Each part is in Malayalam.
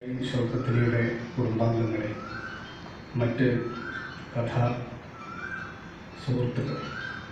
ശോകത്തിനിയുടെ കുടുംബാംഗങ്ങളെ മറ്റ് കഥാ സുഹൃത്തുക്കൾ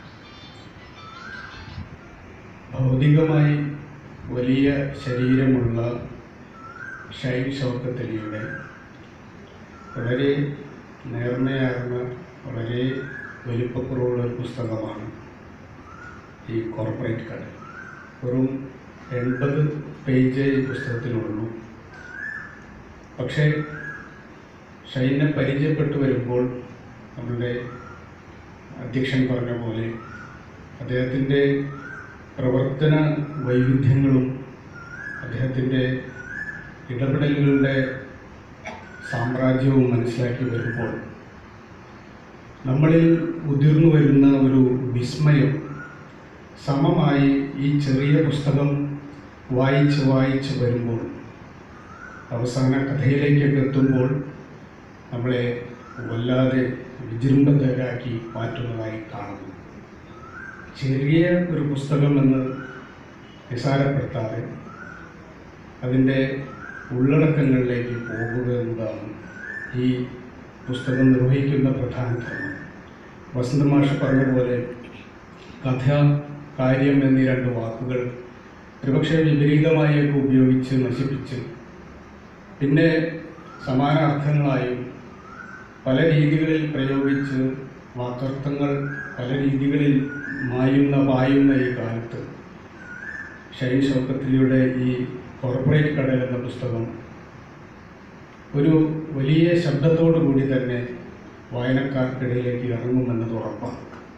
ഭൗതികമായി വലിയ ശരീരമുള്ള ഷൈൻ ഷൗക്കത്തലിയുടെ വളരെ നേർമയാർന്ന വളരെ വലിപ്പക്കുറവുള്ള ഒരു പുസ്തകമാണ് ഈ കോർപ്പറേറ്റ് കട വെറും എൺപത് പേജ് ഈ പുസ്തകത്തിനുള്ളൂ പക്ഷേ ഷൈനെ പരിചയപ്പെട്ടു വരുമ്പോൾ നമ്മളുടെ അധ്യക്ഷൻ പറഞ്ഞ പോലെ അദ്ദേഹത്തിൻ്റെ പ്രവർത്തന വൈവിധ്യങ്ങളും അദ്ദേഹത്തിൻ്റെ ഇടപെടലുകളുടെ സാമ്രാജ്യവും മനസ്സിലാക്കി വരുമ്പോൾ നമ്മളിൽ ഉതിർന്നു വരുന്ന ഒരു വിസ്മയം സമമായി ഈ ചെറിയ പുസ്തകം വായിച്ച് വായിച്ച് വരുമ്പോൾ അവസാന കഥയിലേക്കൊക്കെ എത്തുമ്പോൾ നമ്മളെ വല്ലാതെ വിജൃംഭതരാക്കി മാറ്റുന്നതായി കാണുന്നു ചെറിയ ഒരു പുസ്തകമെന്ന് നിസാരപ്പെടുത്താതെ അതിൻ്റെ ഉള്ളടക്കങ്ങളിലേക്ക് പോകുക എന്നതാണ് ഈ പുസ്തകം നിർവഹിക്കുന്ന പ്രധാന ധർമ്മം വസന്തമാഷ് പറഞ്ഞ പോലെ കഥ കാര്യം എന്നീ രണ്ട് വാക്കുകൾ ഒരുപക്ഷെ വിപരീതമായൊക്കെ ഉപയോഗിച്ച് നശിപ്പിച്ച് പിന്നെ സമാനാർത്ഥങ്ങളായും പല രീതികളിൽ പ്രയോഗിച്ച് വാക്കർത്ഥങ്ങൾ പല രീതികളിൽ മായുന്ന പായുന്ന ഈ കാലത്ത് ഷൈൻ ഷൗക്കത്തിലിയുടെ ഈ കോർപ്പറേറ്റ് കടൽ എന്ന പുസ്തകം ഒരു വലിയ ശബ്ദത്തോടു കൂടി തന്നെ വായനക്കാർക്കിടയിലേക്ക് ഇറങ്ങുമെന്നത് ഉറപ്പാണ്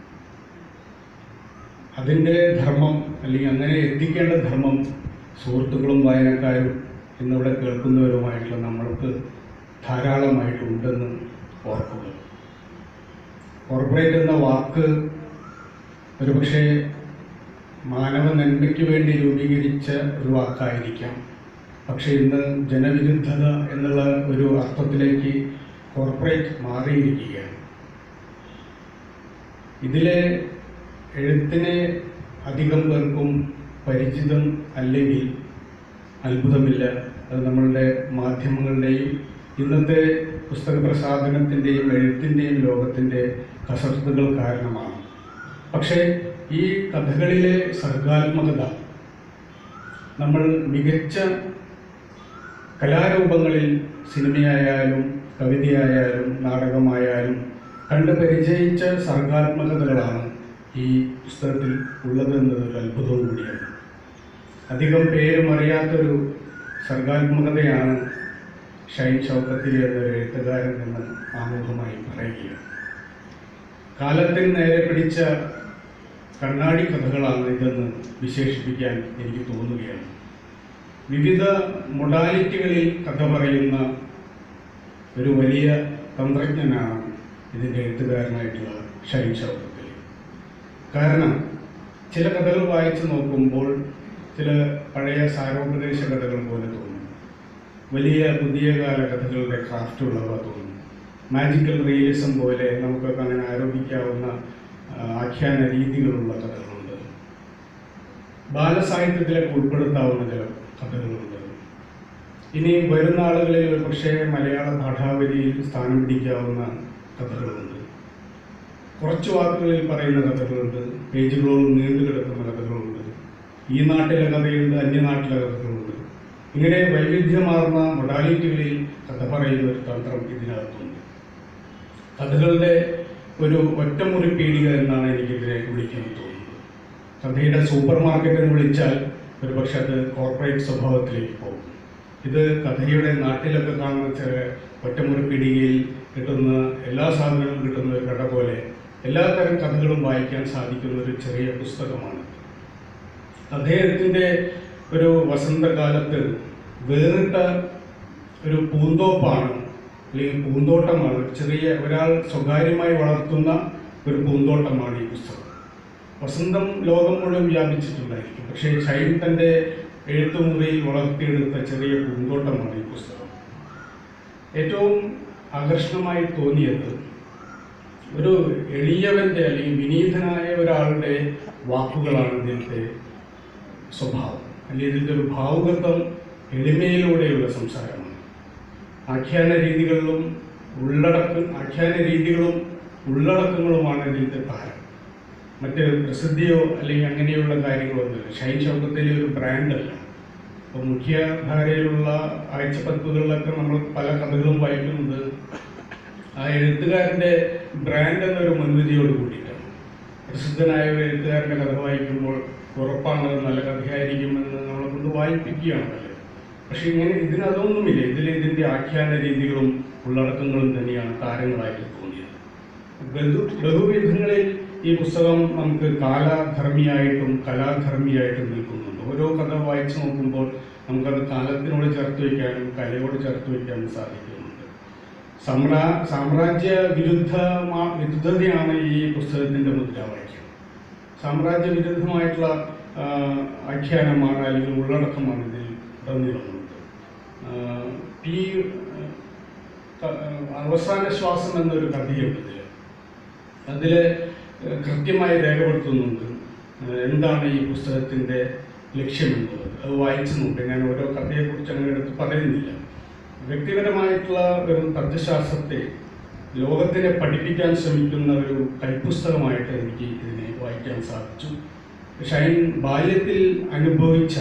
അതിൻ്റെ ധർമ്മം അല്ലെങ്കിൽ അങ്ങനെ എത്തിക്കേണ്ട ധർമ്മം സുഹൃത്തുക്കളും വായനക്കാരും ഇന്നിവിടെ കേൾക്കുന്നവരുമായിട്ടുള്ള നമ്മൾക്ക് ധാരാളമായിട്ടുണ്ടെന്ന് ഓർക്കുക കോർപ്പറേറ്റ് എന്ന വാക്ക് ഒരുപക്ഷെ മാനവ നന്മയ്ക്ക് വേണ്ടി രൂപീകരിച്ച ഒരു വാക്കായിരിക്കാം പക്ഷേ ഇന്ന് ജനവിരുദ്ധത എന്നുള്ള ഒരു അർത്ഥത്തിലേക്ക് കോർപ്പറേറ്റ് മാറിയിരിക്കുകയാണ് ഇതിലെ എഴുത്തിനെ അധികം പേർക്കും പരിചിതം അല്ലെങ്കിൽ അത്ഭുതമില്ല അത് നമ്മളുടെ മാധ്യമങ്ങളുടെയും ഇന്നത്തെ പുസ്തക പ്രസാധനത്തിൻ്റെയും എഴുത്തിൻ്റെയും ലോകത്തിൻ്റെ കസർത്തുകൾ കാരണമാണ് പക്ഷേ ഈ കഥകളിലെ സർഗാത്മകത നമ്മൾ മികച്ച കലാരൂപങ്ങളിൽ സിനിമയായാലും കവിതയായാലും നാടകമായാലും കണ്ട് പരിചയിച്ച സർഗാത്മകതകളാണ് ഈ പുസ്തകത്തിൽ ഉള്ളത് എന്നതൊരു അത്ഭുതവും കൂടിയാണ് അധികം പേരും അറിയാത്തൊരു സർഗാത്മകതയാണ് ഷൈൻ ഷൗക്കത്തിരി എന്നൊരു എഴുത്തുകാരൻ എന്ന് ആമുഖമായി പറയുകയാണ് കാലത്തിന് നേരെ പിടിച്ച കണ്ണാടി കഥകളാണ് ഇതെന്ന് വിശേഷിപ്പിക്കാൻ എനിക്ക് തോന്നുകയാണ് വിവിധ മൊഡാലിറ്റികളിൽ കഥ പറയുന്ന ഒരു വലിയ തന്ത്രജ്ഞനാണ് ഇതിൻ്റെ എഴുത്തുകാരനായിട്ടുള്ള ഷൈൻ ഷൗക്കത്തിൽ കാരണം ചില കഥകൾ വായിച്ചു നോക്കുമ്പോൾ ചില പഴയ സാരോപദേശ കഥകൾ പോലെ തോന്നും വലിയ പുതിയ കാല കഥകളുടെ ക്രാഫ്റ്റ് ഉള്ളവ തോന്നും മാജിക്കൽ റിയലിസം പോലെ നമുക്കൊക്കെ അങ്ങനെ ആരോപിക്കാവുന്ന ആ, ആഖ്യാന രീതികളുള്ള കഥകളുണ്ട് ബാലസാഹിത്യത്തിലേക്ക് ഉൾപ്പെടുത്താവുന്ന ചില കഥകളുണ്ട് ഇനി വരുന്ന ആളുകളിൽ ഒരുപക്ഷെ മലയാള പാഠാവലിയിൽ സ്ഥാനം പിടിക്കാവുന്ന കഥകളുണ്ട് കുറച്ച് വാക്കുകളിൽ പറയുന്ന കഥകളുണ്ട് പേജുകളോളം നീണ്ടു കിടക്കുന്ന കഥകളുണ്ട് ഈ നാട്ടിലെ കഥയുണ്ട് അന്യനാട്ടിലെ കഥകളുണ്ട് ഇങ്ങനെ വൈവിധ്യമാർന്ന മൊഡാലിറ്റികളിൽ കഥ പറയുന്ന ഒരു തന്ത്രം ഇതിനകത്തുണ്ട് കഥകളുടെ ഒരു ഒറ്റമുറി പീടിക എന്നാണ് എനിക്കിതിനെ വിളിക്കാൻ തോന്നുന്നത് കഥയുടെ സൂപ്പർ മാർക്കറ്റ് എന്ന് വിളിച്ചാൽ ഒരുപക്ഷെ അത് കോർപ്പറേറ്റ് സ്വഭാവത്തിലേക്ക് പോകും ഇത് കഥയുടെ നാട്ടിലൊക്കെ കാണുന്ന ചില ഒറ്റമുറി പീടികയിൽ കിട്ടുന്ന എല്ലാ സാധനങ്ങളും കിട്ടുന്ന ഒരു കട പോലെ എല്ലാ തരം കഥകളും വായിക്കാൻ സാധിക്കുന്ന ഒരു ചെറിയ പുസ്തകമാണ് അദ്ദേഹത്തിൻ്റെ ഒരു വസന്തകാലത്ത് വേറിട്ട ഒരു പൂന്തോപ്പാണ് അല്ലെങ്കിൽ പൂന്തോട്ടമാണ് ചെറിയ ഒരാൾ സ്വകാര്യമായി വളർത്തുന്ന ഒരു പൂന്തോട്ടമാണ് ഈ പുസ്തകം വസന്തം ലോകം മുഴുവൻ വ്യാപിച്ചിട്ടുണ്ടായിരിക്കും പക്ഷേ ഷൈൻ തൻ്റെ എഴുത്തുമുറിയിൽ വളർത്തിയെടുത്ത ചെറിയ പൂന്തോട്ടമാണ് ഈ പുസ്തകം ഏറ്റവും ആകർഷണമായി തോന്നിയത് ഒരു എളിയവൻ്റെ അല്ലെങ്കിൽ വിനീതനായ ഒരാളുടെ വാക്കുകളാണ് ഇതിൻ്റെ സ്വഭാവം അല്ലെങ്കിൽ ഇതിൻ്റെ ഒരു ഭാവുകത്വം എളിമയിലൂടെയുള്ള സംസാരമാണ് ആഖ്യാന രീതികളിലും ഉള്ളടക്ക ആഖ്യാന രീതികളും ഉള്ളടക്കങ്ങളുമാണ് ഇതിൻ്റെ താരം മറ്റ് പ്രസിദ്ധിയോ അല്ലെങ്കിൽ അങ്ങനെയുള്ള കാര്യങ്ങളൊന്നുമില്ല ഷൈൻ ഷൗക്കത്തിലെ ഒരു ബ്രാൻഡല്ല അപ്പോൾ മുഖ്യധാരയിലുള്ള ആഴ്ചപ്പതിപ്പുകളിലൊക്കെ നമ്മൾ പല കഥകളും വായിക്കുന്നത് ആ എഴുത്തുകാരൻ്റെ ബ്രാൻഡ് എന്നൊരു മുൻവിധിയോട് കൂടിയിട്ടാണ് പ്രസിദ്ധനായ ഒരു എഴുത്തുകാരൻ്റെ കഥ വായിക്കുമ്പോൾ ഉറപ്പാണ് അത് നല്ല കഥയായിരിക്കുമെന്ന് നമ്മളെ കൊണ്ട് വായിപ്പിക്കുകയാണല്ലോ പക്ഷെ ഇങ്ങനെ ഇതിനതൊന്നുമില്ല ഇതിൽ ഇതിൻ്റെ ആഖ്യാന രീതികളും ഉള്ളടക്കങ്ങളും തന്നെയാണ് താരങ്ങളായിട്ട് തോന്നിയത് ബഹു ബഹുവിധങ്ങളിൽ ഈ പുസ്തകം നമുക്ക് കാലധർമ്മിയായിട്ടും കലാധർമ്മിയായിട്ടും നിൽക്കുന്നുണ്ട് ഓരോ കഥ വായിച്ചു നോക്കുമ്പോൾ നമുക്കത് കാലത്തിനോട് ചേർത്ത് വയ്ക്കാനും കലയോട് ചേർത്ത് വയ്ക്കാനും സാധിക്കുന്നുണ്ട് സാമ്രാ സാമ്രാജ്യ വിരുദ്ധ വിരുദ്ധതയാണ് ഈ പുസ്തകത്തിൻ്റെ മുദ്രാവാക്യം സാമ്രാജ്യ വിരുദ്ധമായിട്ടുള്ള ആ, ആഖ്യാനമാണ് അല്ലെങ്കിൽ ഉള്ളടക്കമാണ് ഇതിൽ ഉടനീളമുള്ളത് ആ, ഈ ആ, അവസാന ശ്വാസം എന്നൊരു കഥയുണ്ട് ഇതിൽ അതിൽ കൃത്യമായി രേഖപ്പെടുത്തുന്നുണ്ട് ഏഹ് എന്താണ് ഈ പുസ്തകത്തിൻ്റെ ലക്ഷ്യമെന്നുള്ളത് അത് വായിച്ചു നോക്കുക ഞാൻ ഓരോ കഥയെക്കുറിച്ച് അങ്ങനെ എടുത്ത് പറയുന്നില്ല വ്യക്തിപരമായിട്ടുള്ള ഒരു തത്വശാസ്ത്രത്തെ ലോകത്തിനെ പഠിപ്പിക്കാൻ ശ്രമിക്കുന്ന ഒരു കൈപ്പുസ്തകമായിട്ട് എനിക്ക് ഇതിനെ വായിക്കാൻ സാധിച്ചു ഷൈൻ ബാല്യത്തിൽ അനുഭവിച്ച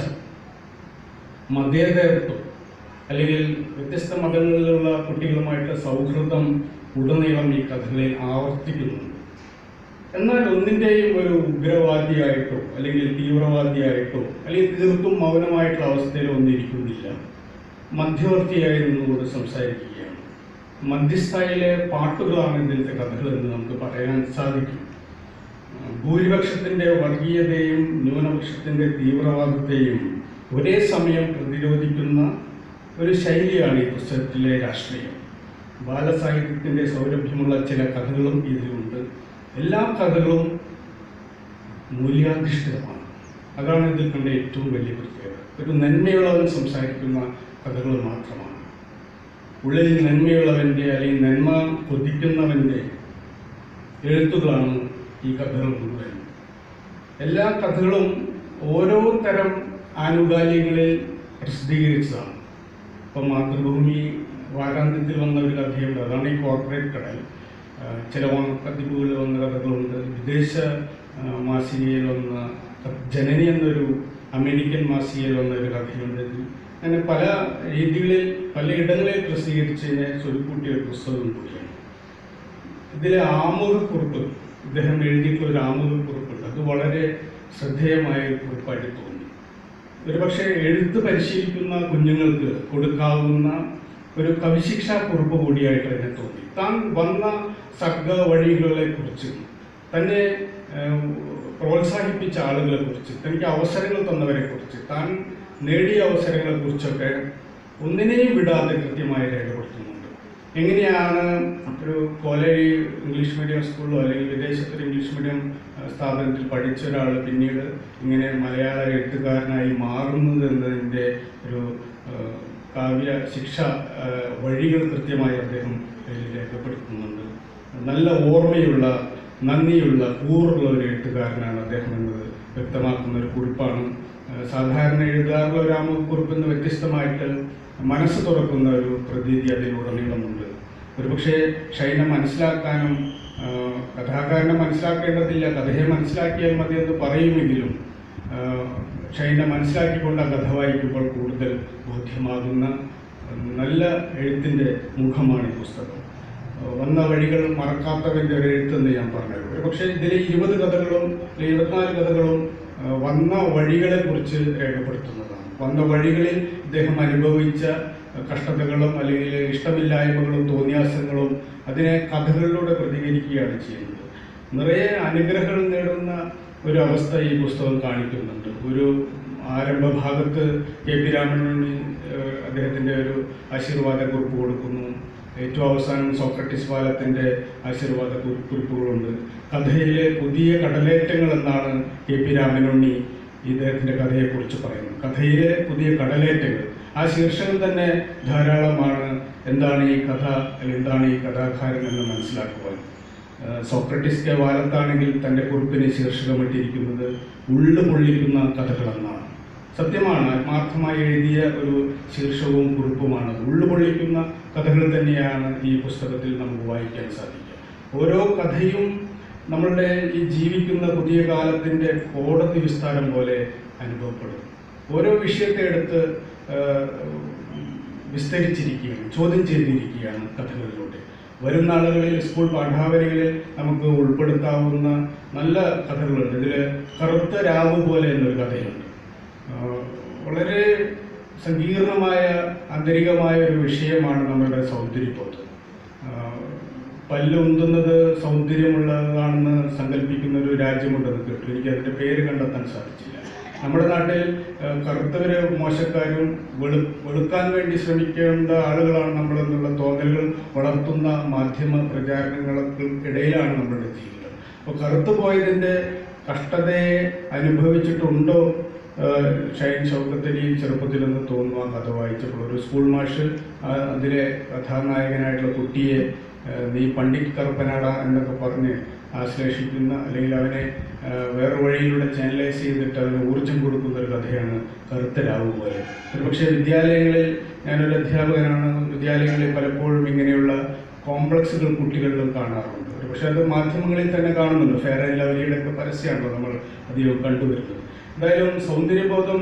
മതേതരത്വം അല്ലെങ്കിൽ വ്യത്യസ്ത മതങ്ങളിലുള്ള കുട്ടികളുമായിട്ട് സൗഹൃദം ഉടനീളം ഈ കഥകളിൽ ആവർത്തിക്കുന്നുണ്ട് എന്നാൽ ഒന്നിൻ്റെയും ഒരു ഉഗ്രവാദിയായിട്ടോ അല്ലെങ്കിൽ തീവ്രവാദിയായിട്ടോ അല്ലെങ്കിൽ തീർത്തും മൗനമായിട്ടുള്ള അവസ്ഥയിൽ ഒന്നിരിക്കുന്നില്ല മധ്യവർത്തിയായി നിന്നുകൊണ്ട് സംസാരിക്കുകയാണ് മധ്യസ്ഥായിലെ പാട്ടുകളാണ് ഇതിലത്തെ കഥകൾ എന്ന് നമുക്ക് പറയാൻ സാധിക്കും ഭൂരിപക്ഷത്തിൻ്റെ വർഗീയതയും ന്യൂനപക്ഷത്തിൻ്റെ തീവ്രവാദത്തെയും ഒരേ സമയം പ്രതിരോധിക്കുന്ന ഒരു ശൈലിയാണ് ഈ പുസ്തകത്തിലെ രാഷ്ട്രീയം ബാലസാഹിത്യത്തിൻ്റെ സൗരഭ്യമുള്ള ചില കഥകളും ഇതിലുണ്ട് എല്ലാ കഥകളും മൂല്യാധിഷ്ഠിതമാണ് അതാണ് ഇതിൽ കണ്ട ഏറ്റവും വലിയ പ്രത്യേകത ഒരു നന്മയുള്ളവൻ സംസാരിക്കുന്ന കഥകൾ മാത്രമാണ് ഉള്ളിൽ നന്മയുള്ളവൻ്റെ അല്ലെങ്കിൽ നന്മ കൊതിക്കുന്നവൻ്റെ എഴുത്തുകളാണ് ഈ കഥകൾ മുഴുവൻ എല്ലാ കഥകളും ഓരോ തരം ആനുകാലികങ്ങളിൽ പ്രസിദ്ധീകരിച്ചതാണ് ഇപ്പം മാതൃഭൂമി വാരാന്ത്യത്തിൽ വന്ന ഒരു കഥയുണ്ട് അതാണ് ഈ കോർപ്പറേറ്റ് കടൽ ആ, ചില പതിപ്പുകളിൽ വന്ന കഥകളുണ്ട് വിദേശ ആ, മാസികയിൽ വന്ന ക- ജനനി എന്നൊരു അമേരിക്കൻ മാസികയിൽ വന്ന ഒരു കഥയുണ്ട് ഇതിൽ അങ്ങനെ പല രീതികളിൽ പലയിടങ്ങളിൽ പ്രസിദ്ധീകരിച്ചതിനെ സ്വരുക്കൂട്ടിയ ഒരു പുസ്തകം കൂടിയാണ് ഇതിലെ ആമുഖക്കുറിപ്പ് ഇദ്ദേഹം എഴുതിയിട്ടുള്ള ഒരു ആമുഖക്കുറിപ്പുണ്ട് അത് വളരെ ശ്രദ്ധേയമായ ഒരു കുറിപ്പായിട്ട് തോന്നി ഒരുപക്ഷെ എഴുത്ത് പരിശീലിക്കുന്ന കുഞ്ഞുങ്ങൾക്ക് കൊടുക്കാവുന്ന ഒരു കവിശിക്ഷാ കുറിപ്പ് കൂടിയായിട്ട് അതിനെ തോന്നി താൻ വന്ന സർഗ വഴികളെ കുറിച്ച് തന്നെ ഏഹ്, പ്രോത്സാഹിപ്പിച്ച ആളുകളെ കുറിച്ച് തനിക്ക് അവസരങ്ങൾ തന്നവരെ കുറിച്ച് താൻ നേടിയ അവസരങ്ങളെ കുറിച്ചൊക്കെ ഒന്നിനെയും വിടാതെ കൃത്യമായി രേഖപ്പെടുത്തുന്നുണ്ട് എങ്ങനെയാണ് ഒരു കോളേജ് ഇംഗ്ലീഷ് മീഡിയം സ്കൂളിലോ അല്ലെങ്കിൽ വിദേശത്തൊരു ഇംഗ്ലീഷ് മീഡിയം ആ, സ്ഥാപനത്തിൽ പഠിച്ച ഒരാൾ പിന്നീട് ഇങ്ങനെ മലയാള എഴുത്തുകാരനായി മാറുന്നത് എന്നതിൻ്റെ ഒരു ആ, കാവ്യ ശിക്ഷ ആ, വഴികൾ കൃത്യമായി അദ്ദേഹം അതിൽ രേഖപ്പെടുത്തുന്നുണ്ട് നല്ല ഓർമ്മയുള്ള നന്ദിയുള്ള കൂറുള്ള ഒരു എഴുത്തുകാരനാണ് അദ്ദേഹം എന്നത് വ്യക്തമാക്കുന്ന ഒരു കുറിപ്പാണ് ആ, സാധാരണ എഴുതാറുള്ള ഒരു ആമുഖക്കുറിപ്പിൽ നിന്ന് വ്യത്യസ്തമായിട്ട് മനസ്സ് തുറക്കുന്ന ഒരു പ്രതീതി അതിലുടനീളമുണ്ട് ഒരുപക്ഷെ ഷൈനെ മനസ്സിലാക്കാനും ആ, കഥാകാരനെ മനസ്സിലാക്കേണ്ടതില്ല കഥയെ മനസ്സിലാക്കിയാൽ മതി എന്ന് പറയുമെങ്കിലും ആ, ഷൈനെ മനസ്സിലാക്കിക്കൊണ്ട് ആ കഥ വായിക്കുമ്പോൾ കൂടുതൽ ബോധ്യമാകുന്ന നല്ല എഴുത്തിൻ്റെ മുഖമാണ് ഈ പുസ്തകം വന്ന വഴികൾ മറക്കാത്തവൻ്റെ ഒരു എഴുത്തെന്ന് ഞാൻ പറഞ്ഞത് പക്ഷേ ഇതിലെ ഇരുപത് കഥകളും അല്ലെങ്കിൽ ഇരുപത്തിനാല് കഥകളും ആ, വന്ന വഴികളെ കുറിച്ച് രേഖപ്പെടുത്തുന്നതാണ് വന്ന വഴികളിൽ ഇദ്ദേഹം അനുഭവിച്ച കഷ്ടതകളും അല്ലെങ്കിൽ ഇഷ്ടമില്ലായ്മകളും തോന്നിയാസങ്ങളും അതിനെ കഥകളിലൂടെ പ്രതികരിക്കുകയാണ് ചെയ്യുന്നത് നിറയെ അനുഗ്രഹങ്ങൾ നേടുന്ന ഒരു അവസ്ഥ ഈ പുസ്തകം കാണിക്കുന്നുണ്ട് ഒരു ആരംഭ ഭാഗത്ത് കെ പി രാമണ്ണന് ഏഹ്, അദ്ദേഹത്തിൻ്റെ ഒരു ആശീർവാദ കുറിപ്പ് കൊടുക്കുന്നു ഏറ്റവും അവസാനം സോക്രട്ടീസ് പാലത്തിൻ്റെ ആശീർവാദ കുറി- കുറിപ്പുകളുണ്ട് കഥയിലെ പുതിയ കടലേറ്റങ്ങൾ എന്നാണ് കെ പി രാമനുണ്ണി ഇദ്ദേഹത്തിൻ്റെ കഥയെക്കുറിച്ച് പറയുന്നത് കഥയിലെ പുതിയ കടലേറ്റങ്ങൾ ആ ശീർഷകം തന്നെ ധാരാളമാണ് എന്താണ് ഈ കഥ അല്ലെങ്കിൽ എന്താണ് ഈ കഥാകാരൻ എന്ന് മനസ്സിലാക്കുവാൻ ഏഹ് സോക്രട്ടീസ് കെ വാലത്താണെങ്കിൽ തൻ്റെ കുറിപ്പിന് ശീർഷകമിട്ടിരിക്കുന്നത് ഉള്ളു പൊള്ളിക്കുന്ന കഥകളെന്നാണ് സത്യമാണ് ആത്മാർത്ഥമായി എഴുതിയ ഒരു ശീർഷകവും കുറിപ്പുമാണ് ഉള്ളുപൊള്ളിക്കുന്ന കഥകൾ തന്നെയാണ് ഈ പുസ്തകത്തിൽ നമുക്ക് വായിക്കാൻ സാധിക്കുക ഓരോ കഥയും നമ്മളുടെ ഈ ജീവിക്കുന്ന പുതിയ കാലത്തിൻ്റെ കോടതി വിസ്താരം പോലെ അനുഭവപ്പെടും ഓരോ വിഷയത്തെ എടുത്ത് ആ, വിസ്തരിച്ചിരിക്കുകയാണ് ചോദ്യം ചെയ്തിരിക്കുകയാണ് കഥകളിലൂടെ വരും നാളുകളിൽ സ്കൂൾ പാഠാവലികളിൽ നമുക്ക് ഉൾപ്പെടുത്താവുന്ന നല്ല കഥകളുണ്ട് ഇതിൽ കറുത്ത രാവ് പോലെ എന്നൊരു കഥയുണ്ട് ആ, വളരെ സങ്കീർണമായ ആന്തരികമായ ഒരു വിഷയമാണ് നമ്മുടെ സൗന്ദര്യബോധം ആ, പല്ലുന്തുന്നത് സൗന്ദര്യമുള്ളതാണെന്ന് സങ്കല്പിക്കുന്ന ഒരു രാജ്യമുണ്ടെന്ന് കേട്ടു എനിക്ക് അതിൻ്റെ പേര് കണ്ടെത്താൻ സാധിച്ചില്ല നമ്മുടെ നാട്ടിൽ ആ, കറുത്തവര് മോശക്കാരും വെളു വെളുക്കാൻ വേണ്ടി ശ്രമിക്കേണ്ട ആളുകളാണ് നമ്മളെന്നുള്ള തോന്നലുകൾ വളർത്തുന്ന മാധ്യമ പ്രചാരണങ്ങൾക്ക് ഇടയിലാണ് നമ്മളുടെ ജീവിതം അപ്പോൾ കറുത്തു പോയതിൻ്റെ കഷ്ടതയെ അനുഭവിച്ചിട്ടുണ്ടോ ആ, ഷൈൻ ഷൗക്കത്തലി ചെറുപ്പത്തിലെന്ന് തോന്നുന്നു ആ കഥ വായിച്ചപ്പോൾ ഒരു സ്കൂൾ മാഷ് ആ, അതിലെ കഥാനായകനായിട്ടുള്ള കുട്ടിയെ ആ, നീ പണ്ഡിറ്റ് കറുപ്പനാട എന്നൊക്കെ പറഞ്ഞ് ആശ്ലേഷിക്കുന്ന അല്ലെങ്കിൽ അവനെ ആ, വേറെ വഴിയിലൂടെ ചാനലൈസ് ചെയ്തിട്ട് അവന് ഊർജം കൊടുക്കുന്ന ഒരു കഥയാണ് കറുത്ത രാവ് പോലെ ഒരുപക്ഷെ വിദ്യാലയങ്ങളിൽ ഞാനൊരു അധ്യാപകനാണ് വിദ്യാലയങ്ങളിൽ പലപ്പോഴും ഇങ്ങനെയുള്ള കോംപ്ലക്സുകൾ കുട്ടികളിലും കാണാറുണ്ട് പക്ഷെ അത് മാധ്യമങ്ങളിൽ തന്നെ കാണുന്നുണ്ട് ഫെയർ ആൻഡ് ലവലിയുടെ ഒക്കെ പരസ്യമാണല്ലോ നമ്മൾ അധികം കണ്ടുവരുന്നത് എന്തായാലും സൗന്ദര്യബോധം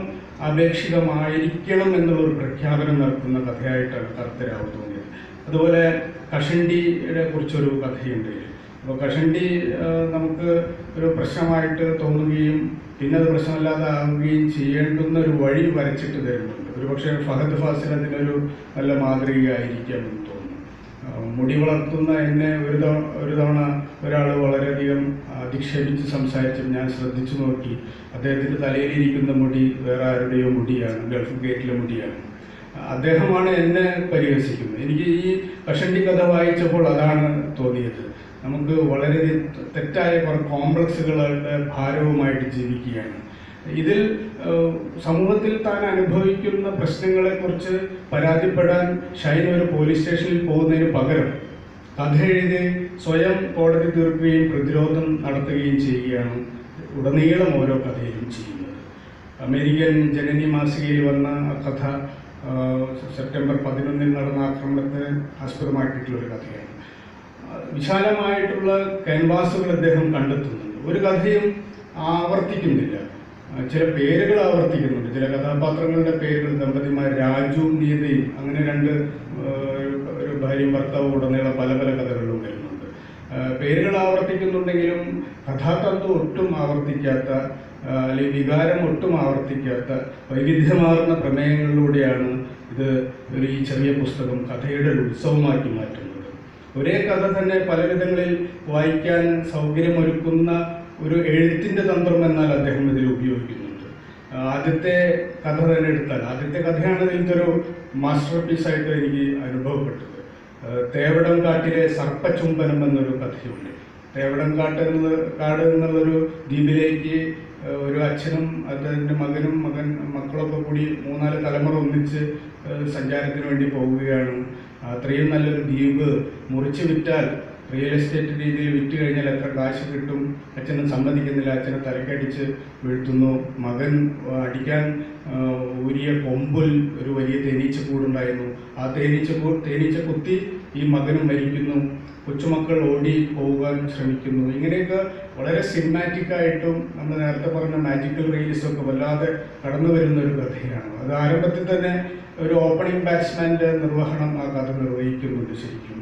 അപേക്ഷിതമായിരിക്കണം എന്നുള്ള ഒരു പ്രഖ്യാപനം നടത്തുന്ന കഥയായിട്ടാണ് കറുത്തരാവ് തോന്നിയത് അതുപോലെ കഷണ്ടിയെ കുറിച്ചൊരു കഥയുണ്ട് അപ്പോൾ കഷണ്ടി ആ, നമുക്ക് ഒരു പ്രശ്നമായിട്ട് തോന്നുകയും പിന്നെ അത് പ്രശ്നമല്ലാതെ ആവുകയും ചെയ്യേണ്ടുന്ന ഒരു വഴി വരച്ചിട്ട് തരുന്നുണ്ട് ഒരു പക്ഷേ ഫഹദ് ഫാസിൽ അതിനൊരു നല്ല മാതൃകയായിരിക്കാം എന്ന് തോന്നുന്നു ആ, മുടി വളർത്തുന്ന എന്നെ ഒരു തവണ ഒരു തവണ ഒരാൾ വളരെയധികം അധിക്ഷേപിച്ച് സംസാരിച്ചപ്പോൾ ഞാൻ ശ്രദ്ധിച്ചു നോക്കി അദ്ദേഹത്തിൻ്റെ തലയിലിരിക്കുന്ന മുടി വേറെ ആരുടെയോ മുടിയാണ് ഗൾഫ് ഗേറ്റിലെ മുടിയാണ് അദ്ദേഹമാണ് എന്നെ പരിഹസിക്കുന്നത് എനിക്ക് ഈ കഷണ്ടി കഥ വായിച്ചപ്പോൾ അതാണ് തോന്നിയത് നമുക്ക് വളരെ തെറ്റായ കുറേ കോംപ്ലക്സുകളുടെ ഭാരവുമായിട്ട് ജീവിക്കുകയാണ് ഇതിൽ ഏഹ്, സമൂഹത്തിൽ താൻ അനുഭവിക്കുന്ന പ്രശ്നങ്ങളെക്കുറിച്ച് പരാതിപ്പെടാൻ ഷൈൻ ഒരു പോലീസ് സ്റ്റേഷനിൽ പോകുന്നതിന് പകരം കഥ എഴുതി സ്വയം കോടതി തീർക്കുകയും പ്രതിരോധം നടത്തുകയും ചെയ്യുകയാണ് ഉടനീളം ഓരോ കഥയിലും ചെയ്യുന്നത് അമേരിക്കൻ ജനനി മാസികയിൽ വന്ന ആ കഥ ആ, സെപ്റ്റംബർ പതിനൊന്നിൽ നടന്ന ആക്രമണത്തെ ആസ്പദമാക്കിയിട്ടുള്ള ഒരു കഥയാണ് ആ, വിശാലമായിട്ടുള്ള ക്യാൻവാസുകൾ അദ്ദേഹം കണ്ടെത്തുന്നുണ്ട് ഒരു കഥയും ആവർത്തിക്കുന്നില്ല ആ, ചില പേരുകൾ ആവർത്തിക്കുന്നുണ്ട് ചില കഥാപാത്രങ്ങളുടെ പേരുകൾ ദമ്പതിമാർ രാജുവും നീതയും അങ്ങനെ രണ്ട് ആ, ഒരു- ഒരു ഭാര്യയും ഭർത്താവും ഉടനീളം പല പല കഥകളിലും വരുന്നുണ്ട് ആ, പേരുകൾ ആവർത്തിക്കുന്നുണ്ടെങ്കിലും കഥാതത്വം ഒട്ടും ആവർത്തിക്കാത്ത ആ, അല്ലെങ്കിൽ വികാരം ഒട്ടും ആവർത്തിക്കാത്ത വൈവിധ്യമാർന്ന പ്രമേയങ്ങളിലൂടെയാണ് ഇത് ഒരു ഈ ചെറിയ പുസ്തകം കഥയുടെ ഒരു ഉത്സവമാക്കി മാറ്റുന്നത് ഒരേ കഥ തന്നെ പല വിധങ്ങളിൽ വായിക്കാൻ സൗകര്യമൊരുക്കുന്ന ഒരു എഴുത്തിൻ്റെ തന്ത്രം എന്നാൽ അദ്ദേഹം ഇതിൽ ഉപയോഗിക്കുന്നുണ്ട് ആ, ആദ്യത്തെ കഥ തന്നെ എടുത്താൽ ആദ്യത്തെ കഥയാണ് ഇതിൻ്റെ ഒരു മാസ്റ്റർ പീസായിട്ട് എനിക്ക് അനുഭവപ്പെട്ടത് ആ, തേവടം കാട്ടിലെ സർപ്പചുംബനം എന്നൊരു കഥയുണ്ട് തേവടം കാട്ട് എന്നത് കാട് എന്നുള്ളൊരു ദ്വീപിലേക്ക് ആ, ഒരു അച്ഛനും അദ്ദേഹത്തിൻ്റെ മകനും മകൻ മക്കളൊക്കെ കൂടി മൂന്നാല് തലമുറ ഒന്നിച്ച് ആ, സഞ്ചാരത്തിന് വേണ്ടി പോവുകയാണ് അത്രയും നല്ലൊരു ദ്വീപ് മുറിച്ച് വിറ്റാൽ റിയൽ എസ്റ്റേറ്റ് രീതിയിൽ വിറ്റ് കഴിഞ്ഞാൽ എത്ര കാശ് കിട്ടും അച്ഛനും സമ്മതിക്കുന്നില്ല അച്ഛനെ തലക്കടിച്ച് വീഴ്ത്തുന്നു മകൻ ആ, അടിക്കാൻ ആ, ഊരിയ കൊമ്പിൽ ഒരു വലിയ തേനീച്ച കൂടുണ്ടായിരുന്നു ആ തേനീച്ച കൂ തേനീച്ച കുത്തി ഈ മകനും മരിക്കുന്നു കൊച്ചുമക്കൾ ഓടി പോകാൻ ശ്രമിക്കുന്നു ഇങ്ങനെയൊക്കെ വളരെ സിനിമാറ്റിക് ആയിട്ടും നമ്മൾ നേരത്തെ പറഞ്ഞ മാജിക്കൽ റീൽസും ഒക്കെ വല്ലാതെ കടന്നു വരുന്ന ഒരു കഥയാണ് അത് ആരംഭത്തിൽ തന്നെ ഒരു ഓപ്പണിംഗ് ബാറ്റ്സ്മാൻ്റെ നിർവഹണം ആ കഥ നിർവഹിക്കുന്നുണ്ട് ശരിക്കും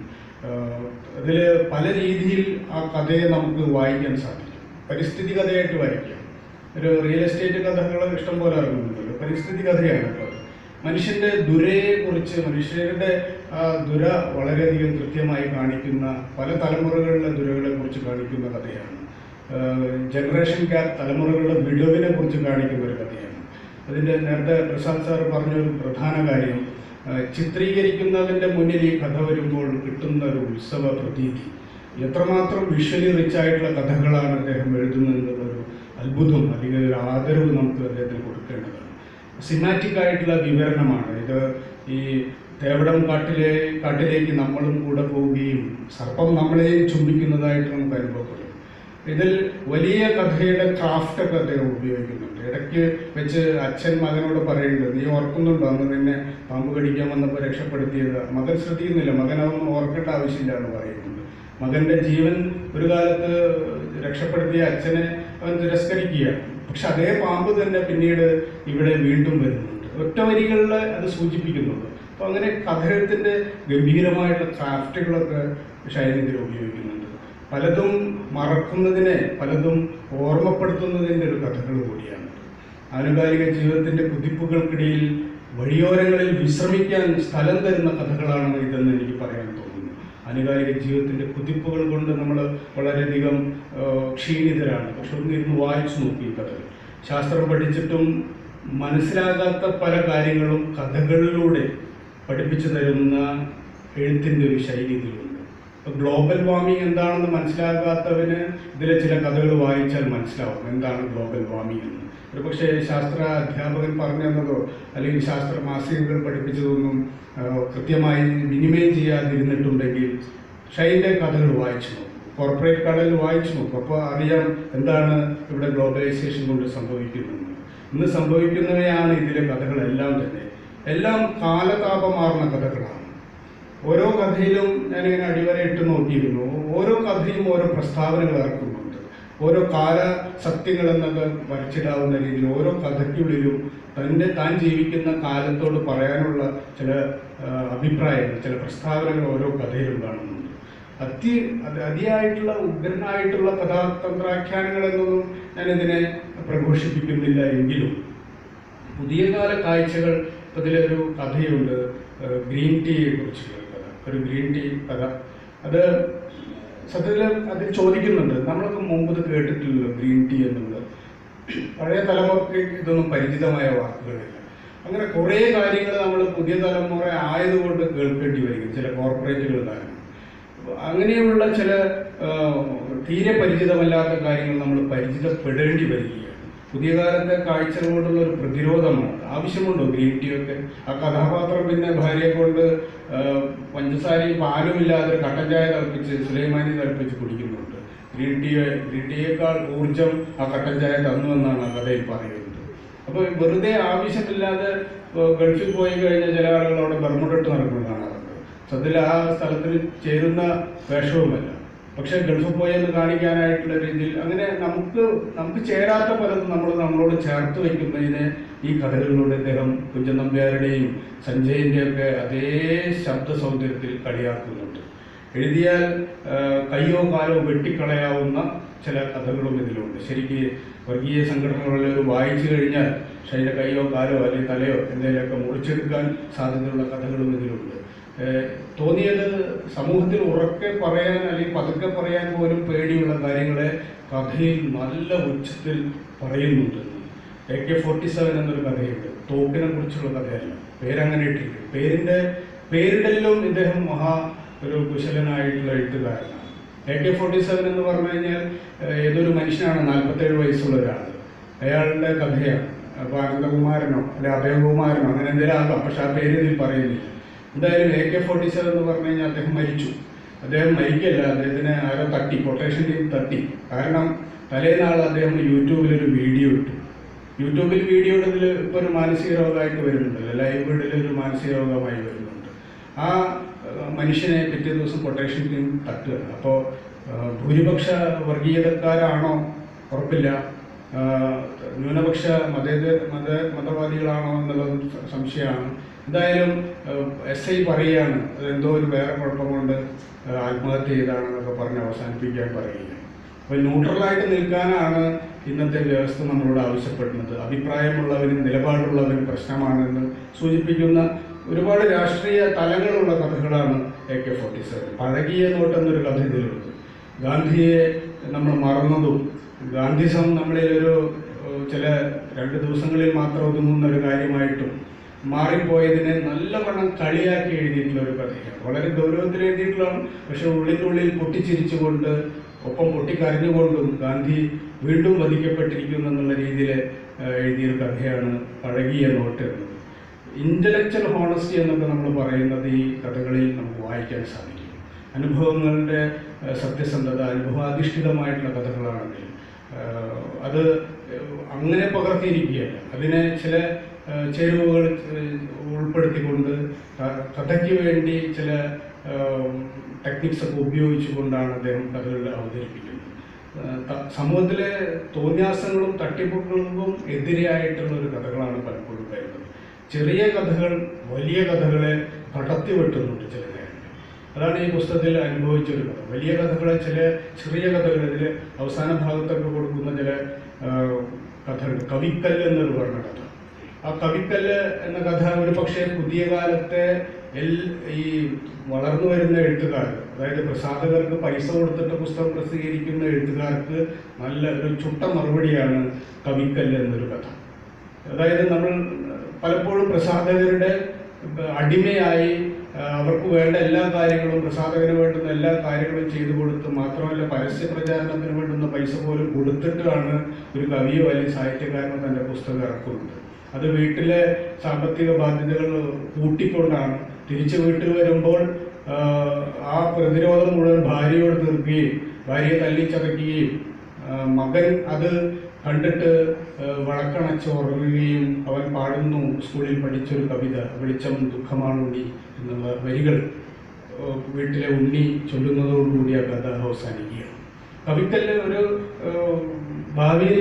അതിൽ പല രീതിയിൽ ആ കഥയെ നമുക്ക് വായിക്കാൻ സാധിക്കും പരിസ്ഥിതി കഥയായിട്ട് വായിക്കാം ഒരു റിയൽ എസ്റ്റേറ്റ് കഥകൾ ഇഷ്ടം പോലെ ഇറങ്ങുന്നുണ്ടല്ലോ പരിസ്ഥിതി കഥയാണ് ഇപ്പോൾ അത്. മനുഷ്യന്റെ ദുരയെ കുറിച്ച് മനുഷ്യരുടെ ആ ദുര വളരെയധികം കൃത്യമായി കാണിക്കുന്ന പല തലമുറകളിലെ ദുരകളെ കുറിച്ച് കാണിക്കുന്ന കഥയാണ് ജനറേഷൻ ഗ്യാപ്പ് തലമുറകളുടെ വിടവിനെ കുറിച്ച് കാണിക്കുന്ന ഒരു കഥയാണ് അതിൻ്റെ നേരത്തെ പ്രസാദ് സാർ പറഞ്ഞൊരു പ്രധാന കാര്യം ആ, ചിത്രീകരിക്കുന്നതിൻ്റെ മുന്നിൽ ഈ കഥ വരുമ്പോൾ കിട്ടുന്ന ഒരു ഉത്സവ പ്രതീതി എത്രമാത്രം വിഷ്വലി റിച്ച് ആയിട്ടുള്ള കഥകളാണ് അദ്ദേഹം എഴുതുന്നത് എന്നുള്ളൊരു അത്ഭുതം അല്ലെങ്കിൽ ഒരു ആദരവ് നമുക്ക് അദ്ദേഹത്തിന് കൊടുക്കേണ്ടതാണ് സിമാറ്റിക് ആയിട്ടുള്ള വിവരണമാണ് ഇത് ഈ തേവടം കാട്ടിലെ കാട്ടിലേക്ക് നമ്മളും കൂടെ പോവുകയും സർപ്പം നമ്മളെയും ചുംബിക്കുന്നതായിട്ട് നമുക്ക് അനുഭവപ്പെടും ഇതിൽ വലിയ കഥയുടെ ക്രാഫ്റ്റൊക്കെ അദ്ദേഹം ഉപയോഗിക്കുന്നുണ്ട് ഇടയ്ക്ക് വെച്ച് അച്ഛൻ മകനോട് പറയുന്നുണ്ട് നീ ഓർക്കുന്നുണ്ടോ അന്ന് നിന്നെ പാമ്പ് കടിക്കാൻ വന്നപ്പോൾ രക്ഷപ്പെടുത്തിയത് മകൻ ശ്രദ്ധിക്കുന്നില്ല മകൻ അതൊന്നും ഓർക്കേണ്ട ആവശ്യമില്ല എന്ന് പറയുന്നുണ്ട് മകന്റെ ജീവൻ ഒരു കാലത്ത് രക്ഷപ്പെടുത്തിയ അച്ഛനെ അവൻ തിരസ്കരിക്കുകയാണ് പക്ഷെ അതേ പാമ്പ് തന്നെ പിന്നീട് ഇവിടെ വീണ്ടും വരുന്നുണ്ട് ഒറ്റ വരികളിൽ അത് സൂചിപ്പിക്കുന്നുണ്ട് അപ്പോൾ അങ്ങനെ കഥയെഴുത്തിൻ്റെ ഗംഭീരമായിട്ടുള്ള ക്രാഫ്റ്റുകളൊക്കെ ഷൈൻ ഇതിൽ ഉപയോഗിക്കുന്നുണ്ട് പലതും മറക്കുന്നതിനെ പലതും ഓർമ്മപ്പെടുത്തുന്നതിൻ്റെ ഒരു കഥകൾ കൂടിയാണ് ആനുകാലിക ജീവിതത്തിൻ്റെ കുതിപ്പുകൾക്കിടയിൽ വഴിയോരങ്ങളിൽ വിശ്രമിക്കാൻ സ്ഥലം തരുന്ന കഥകളാണ് ഇതെന്ന് എനിക്ക് പറയാൻ തോന്നുന്നു ആനുകാലിക ജീവിതത്തിൻ്റെ കുതിപ്പുകൾ കൊണ്ട് നമ്മൾ വളരെയധികം ആ, ക്ഷീണിതരാണ് പക്ഷെ ഒന്ന് ഇരുന്ന് വായിച്ചു നോക്കി ഈ കഥകൾ ശാസ്ത്രം പഠിച്ചിട്ടും മനസ്സിലാകാത്ത പല കാര്യങ്ങളും കഥകളിലൂടെ പഠിപ്പിച്ചു തരുന്ന എഴുത്തിൻ്റെ ഒരു ശൈലി ഇതിലുണ്ട് ഇപ്പൊ ഗ്ലോബൽ വാർമിംഗ് എന്താണെന്ന് മനസ്സിലാകാത്തവന് ഇതിലെ ചില കഥകൾ വായിച്ചാൽ മനസ്സിലാവും എന്താണ് ഗ്ലോബൽ വാർമിംഗ് എന്ന് ഒരു പക്ഷേ ശാസ്ത്ര അധ്യാപകൻ പറഞ്ഞു തന്നതോ അല്ലെങ്കിൽ ശാസ്ത്ര മാസികകൾ പഠിപ്പിച്ചതൊന്നും ആ, കൃത്യമായി വിനിമയം ചെയ്യാതിരുന്നിട്ടുണ്ടെങ്കിൽ ഷൈൻ്റെ കഥകൾ വായിച്ചു നോക്കും കോർപ്പറേറ്റ് കഥകൾ വായിച്ചു നോക്കും അപ്പോൾ അറിയാം എന്താണ് ഇവിടെ ഗ്ലോബലൈസേഷൻ കൊണ്ട് സംഭവിക്കുന്നത് ഇന്ന് സംഭവിക്കുന്നവയാണ് ഇതിലെ കഥകളെല്ലാം തന്നെ എല്ലാം കാലതാപമാർന്ന കഥകളാണ് ഓരോ കഥയിലും ഞാനിങ്ങനെ അടിവരയിട്ട് നോക്കിയിരുന്നു ഓരോ കഥയും ഓരോ പ്രസ്താവനകൾ ഇറക്കുന്നുണ്ട് ഓരോ കാല സത്യങ്ങൾ എന്നൊക്കെ വരച്ചിടാവുന്ന രീതിയിൽ ഓരോ കഥയ്ക്കുള്ളിലും തൻ്റെ താൻ ജീവിക്കുന്ന കാലത്തോട് പറയാനുള്ള ചില ആ, അഭിപ്രായങ്ങൾ ചില പ്രസ്താവനകൾ ഓരോ കഥയിലും കാണുന്നുണ്ട് അതി അത് അതിയായിട്ടുള്ള ഉഗ്രനായിട്ടുള്ള കഥാതന്ത്രാഖ്യാനങ്ങൾ എന്നൊന്നും ഞാനിതിനെ പ്രഘോഷിപ്പിക്കുന്നില്ല എങ്കിലും പുതിയ കാല കാഴ്ചകൾ ഇപ്പം ഇതിലൊരു കഥയുണ്ട് ഏഹ് ഗ്രീൻ ടീയെ കുറിച്ചുള്ള ഒരു കഥ ഒരു ഗ്രീൻ ടീ കഥ അത് സത്യത്തിൽ അതിൽ ചോദിക്കുന്നുണ്ട് നമ്മളൊക്കെ മുമ്പ് ഇത് കേട്ടിട്ടില്ലല്ലോ ഗ്രീൻ ടീ എന്നുള്ളത് പഴയ തലമുറയ്ക്ക് ഇതൊന്നും പരിചിതമായ വാക്കുകളില്ല അങ്ങനെ കുറേ കാര്യങ്ങൾ നമ്മൾ പുതിയ തലമുറ ആയതുകൊണ്ട് കേൾക്കേണ്ടി വരികയും ചില കോർപ്പറേറ്റുകൾ കാരണം അങ്ങനെയുള്ള ചില ആ, തീരെ പരിചിതമല്ലാത്ത കാര്യങ്ങൾ നമ്മൾ പരിചിതപ്പെടേണ്ടി വരികയാണ് പുതിയ കാലത്തെ കാഴ്ചകളോടുള്ള ഒരു പ്രതിരോധമാണ് ആവശ്യമുണ്ടോ ഗ്രീൻ ടീ ഒക്കെ ആ കഥാപാത്രം പിന്നെ ഭാര്യയെ കൊണ്ട് ആ, പഞ്ചസാരയും പാലും ഇല്ലാതെ ഒരു കട്ടൻ ചായ തിളപ്പിച്ച് സുലൈമാനി തിളപ്പിച്ച് കുടിക്കുന്നുണ്ട് ഗ്രീൻ ടീ ഗ്രീൻ ടീയേക്കാൾ ഊർജം ആ കട്ടൻ ചായ തന്നു എന്നാണ് ആ കഥയിൽ പറയുന്നത് അപ്പോൾ വെറുതെ ആവശ്യമില്ലാതെ ഇപ്പൊ ഗൾഫിൽ പോയി കഴിഞ്ഞാൽ ചില ആളുകൾ അവിടെ ബർമുടിട്ട് നടക്കുന്നത് കാണാറുണ്ട് സത്യത്തിൽ ആ സ്ഥലത്തിൽ ചേരുന്ന വേഷവുമല്ല പക്ഷെ ഗൾഫിൽ പോയെന്ന് കാണിക്കാനായിട്ടുള്ള രീതിയിൽ അങ്ങനെ നമുക്ക് നമുക്ക് ചേരാത്ത പലതും നമ്മൾ നമ്മളോട് ചേർത്ത് വയ്ക്കുന്നതിന് ഈ കഥകളിലൂടെ അദ്ദേഹം കുഞ്ചൻ നമ്പ്യാരുടെയും സഞ്ജയിൻ്റെയും ഒക്കെ അതേ ശബ്ദ സൗന്ദര്യത്തിൽ കളിയാക്കുന്നുണ്ട് എഴുതിയാൽ ആ, കയ്യോ കാലോ വെട്ടിക്കളയാവുന്ന ചില കഥകളും ഇതിലുണ്ട് ശരിക്ക് വർഗീയ സംഘടനകളിൽ വായിച്ചു കഴിഞ്ഞാൽ ഷൈൻ്റെ കയ്യോ കാലോ അല്ലെങ്കിൽ തലയോ എന്തെങ്കിലുമൊക്കെ മുറിച്ചെടുക്കാൻ സാധ്യതയുള്ള കഥകളും ഇതിലുണ്ട് ഏഹ് തോന്നിയത് സമൂഹത്തിൽ ഉറക്കെ പറയാൻ അല്ലെങ്കിൽ പതുക്കെ പറയാൻ പോലും പേടിയുള്ള കാര്യങ്ങളെ കഥയിൽ നല്ല ഉച്ചത്തിൽ പറയുന്നുണ്ട് എ കെ ഫോർട്ടി സെവൻ എന്നൊരു കഥയുണ്ട് തോക്കിനെ കുറിച്ചുള്ള കഥയല്ല പേരങ്ങനെ ഇട്ടിരിക്കും പേരിൻ്റെ പേരിടലിലും ഇദ്ദേഹം മഹാ ഒരു കുശലനായിട്ടുള്ള എഴുത്തുകാരനാണ് എ കെ ഫോർട്ടി സെവൻ എന്ന് പറഞ്ഞു കഴിഞ്ഞാൽ ഏഹ് ഏതൊരു മനുഷ്യനാണ് നാൽപ്പത്തേഴ് വയസ്സുള്ള ഒരാൾ അയാളുടെ കഥയാണ് അപ്പോൾ അനന്തകുമാരനോ അല്ലെ അഭയകുമാരനോ അങ്ങനെ എന്തെങ്കിലും ആകാം പക്ഷെ ആ പേര് ഇതിൽ പറയുന്നില്ല എന്തായാലും എ കെ ഫോർട്ടി സെവൻ എന്ന് പറഞ്ഞു കഴിഞ്ഞാൽ അദ്ദേഹം മരിച്ചു അദ്ദേഹം മരിക്കല്ല അദ്ദേഹത്തിന് ആരോ തട്ടി കൊട്ടേഷൻ ടീം തട്ടി കാരണം തലേനാൾ അദ്ദേഹം യൂട്യൂബിലൊരു വീഡിയോ ഇട്ടു യൂട്യൂബിൽ വീഡിയോ ഇടുന്നതിൽ ഇപ്പോൾ ഒരു മാനസിക രോഗമായിട്ട് വരുന്നുണ്ടല്ലോ ലൈവ് വീഡിയോയിൽ ഒരു മാനസിക രോഗമായി വരുന്നുണ്ട് ആ ഏഹ്, മനുഷ്യനെ പിറ്റേ ദിവസം കൊട്ടേഷൻ ടീം തട്ടുക അപ്പോൾ ഭൂരിപക്ഷ വർഗീയതക്കാരാണോ ഉറപ്പില്ല ആ, ന്യൂനപക്ഷ മതേതര മത മതവാദികളാണോ എന്നുള്ളത് സ- സംശയമാണ് എന്തായാലും എസ് ഐ പറയുകയാണ് അത് എന്തോ ഒരു വേറെ കുഴപ്പം കൊണ്ട് ആ, ആത്മഹത്യ ചെയ്താണെന്നൊക്കെ പറഞ്ഞ് അവസാനിപ്പിക്കാൻ പറയുകയാണ് അപ്പോൾ ന്യൂട്രലായിട്ട് നിൽക്കാനാണ് ഇന്നത്തെ വ്യവസ്ഥ നമ്മളോട് ആവശ്യപ്പെടുന്നത് അഭിപ്രായമുള്ളവനും നിലപാടുള്ളവനും പ്രശ്നമാണെന്ന് സൂചിപ്പിക്കുന്ന ഒരുപാട് രാഷ്ട്രീയ തലങ്ങളുള്ള കഥകളാണ് എ കെ ഫോർട്ടി സെവൻ പഴകിയ നോട്ടെന്നൊരു കഥ ഇതിലുണ്ട് ഗാന്ധിയെ നമ്മൾ മറന്നതും ഗാന്ധിസം നമ്മളിൽ ഒരു ഏഹ്, ചില രണ്ട് ദിവസങ്ങളിൽ മാത്രം ഒതുങ്ങുന്ന ഒരു കാര്യമായിട്ടും മാറിപ്പോയതിനെ നല്ലവണ്ണം കളിയാക്കി എഴുതിയിട്ടുള്ള ഒരു കഥയാണ് വളരെ ഗൗരവത്തിൽ എഴുതിയിട്ടുള്ളതാണ് പക്ഷെ ഉള്ളിനുള്ളിൽ പൊട്ടിച്ചിരിച്ചുകൊണ്ട് ഒപ്പം പൊട്ടിക്കരഞ്ഞുകൊണ്ടും ഗാന്ധി വീണ്ടും വധിക്കപ്പെട്ടിരിക്കുന്നു എന്നുള്ള രീതിയിൽ ഏഹ്, എഴുതിയൊരു കഥയാണ് പഴകിയ നോട്ട് എന്നത് ഇന്റലക്ച്വൽ ഹോണസ്റ്റി എന്നൊക്കെ നമ്മൾ പറയുന്നത് ഈ കഥകളിൽ നമുക്ക് വായിക്കാൻ സാധിക്കും അനുഭവങ്ങളുടെ ഏഹ്, സത്യസന്ധത അനുഭവാധിഷ്ഠിതമായിട്ടുള്ള കഥകളാണെങ്കിൽ ഏഹ്, അത് അങ്ങനെ പകർത്തിയിരിക്കുകയല്ല അതിനെ ചില ഏഹ്, ചേരുവകൾ ഏഹ്, ഉൾപ്പെടുത്തിക്കൊണ്ട് ക- കഥയ്ക്ക് വേണ്ടി ചില ടെക്നിക്സ് ഒക്കെ ഉപയോഗിച്ചുകൊണ്ടാണ് അദ്ദേഹം കഥകൾ അവതരിപ്പിക്കുന്നത് ഏഹ്, ത- സമൂഹത്തിലെ തോന്യാസങ്ങളും തട്ടിപ്പുകൾക്കും എതിരെയായിട്ടുള്ള ഒരു കഥകളാണ് പലപ്പോഴും വരുന്നത് ചെറിയ കഥകൾ വലിയ കഥകളെ കടത്തി വെട്ടുന്നുണ്ട് ചില നേരങ്ങളിൽ അതാണ് ഈ പുസ്തകത്തിൽ അനുഭവിച്ച ഒരു കഥ വലിയ കഥകളെ ചില ചെറിയ കഥകൾ ഇതിൽ അവസാന ഭാഗത്തൊക്കെ കൊടുക്കുന്ന ചില ഏഹ്, കഥകൾ കവിക്കല്ല് എന്നൊരു പറഞ്ഞ കഥ ആ കവിക്കല്ല് എന്ന കഥ ഒരു പക്ഷേ പുതിയ കാലത്തെ എൽ ഈ വളർന്നു വരുന്ന എഴുത്തുകാർ അതായത് പ്രസാധകർക്ക് പൈസ കൊടുത്തിട്ട് പുസ്തകം പ്രസിദ്ധീകരിക്കുന്ന എഴുത്തുകാർക്ക് നല്ല ഒരു ചുട്ട മറുപടിയാണ് കവിക്കല്ല് എന്നൊരു കഥ അതായത് നമ്മൾ പലപ്പോഴും പ്രസാധകരുടെ അടിമയായി ആ, അവർക്ക് വേണ്ട എല്ലാ കാര്യങ്ങളും പ്രസാധകന് വേണ്ടുന്ന എല്ലാ കാര്യങ്ങളും ചെയ്തു കൊടുത്ത് മാത്രമല്ല പരസ്യ പ്രചാരണത്തിന് വേണ്ടുന്ന പൈസ പോലും കൊടുത്തിട്ടാണ് ഒരു കവിയോ അല്ലെങ്കിൽ സാഹിത്യകാരനോ തൻ്റെ പുസ്തകം ഇറക്കുന്നത് അത് വീട്ടിലെ സാമ്പത്തിക ബാധ്യതകൾ കൂട്ടിക്കൊണ്ടാണ് തിരിച്ച് വീട്ടിൽ വരുമ്പോൾ ആ, ആ പ്രതിരോധം മുഴുവൻ ഭാര്യയോട് തീർക്കുകയും ഭാര്യയെ തല്ലിച്ചതയ്ക്കുകയും ആ, മകൻ അത് കണ്ടിട്ട് ആ, വഴക്കണച്ച് ഉറങ്ങുകയും അവൻ പാടുന്നു സ്കൂളിൽ പഠിച്ചൊരു കവിത വെളിച്ചം ദുഃഖമാണ് ഉണ്ണി എന്നുള്ള വരികൾ ആ, വീട്ടിലെ ഉണ്ണി ചൊല്ലുന്നതോടുകൂടി ആ കഥ അവസാനിക്കുകയാണ് കവിക്കല്ല് ഒരു ആ, ഭാവിയിൽ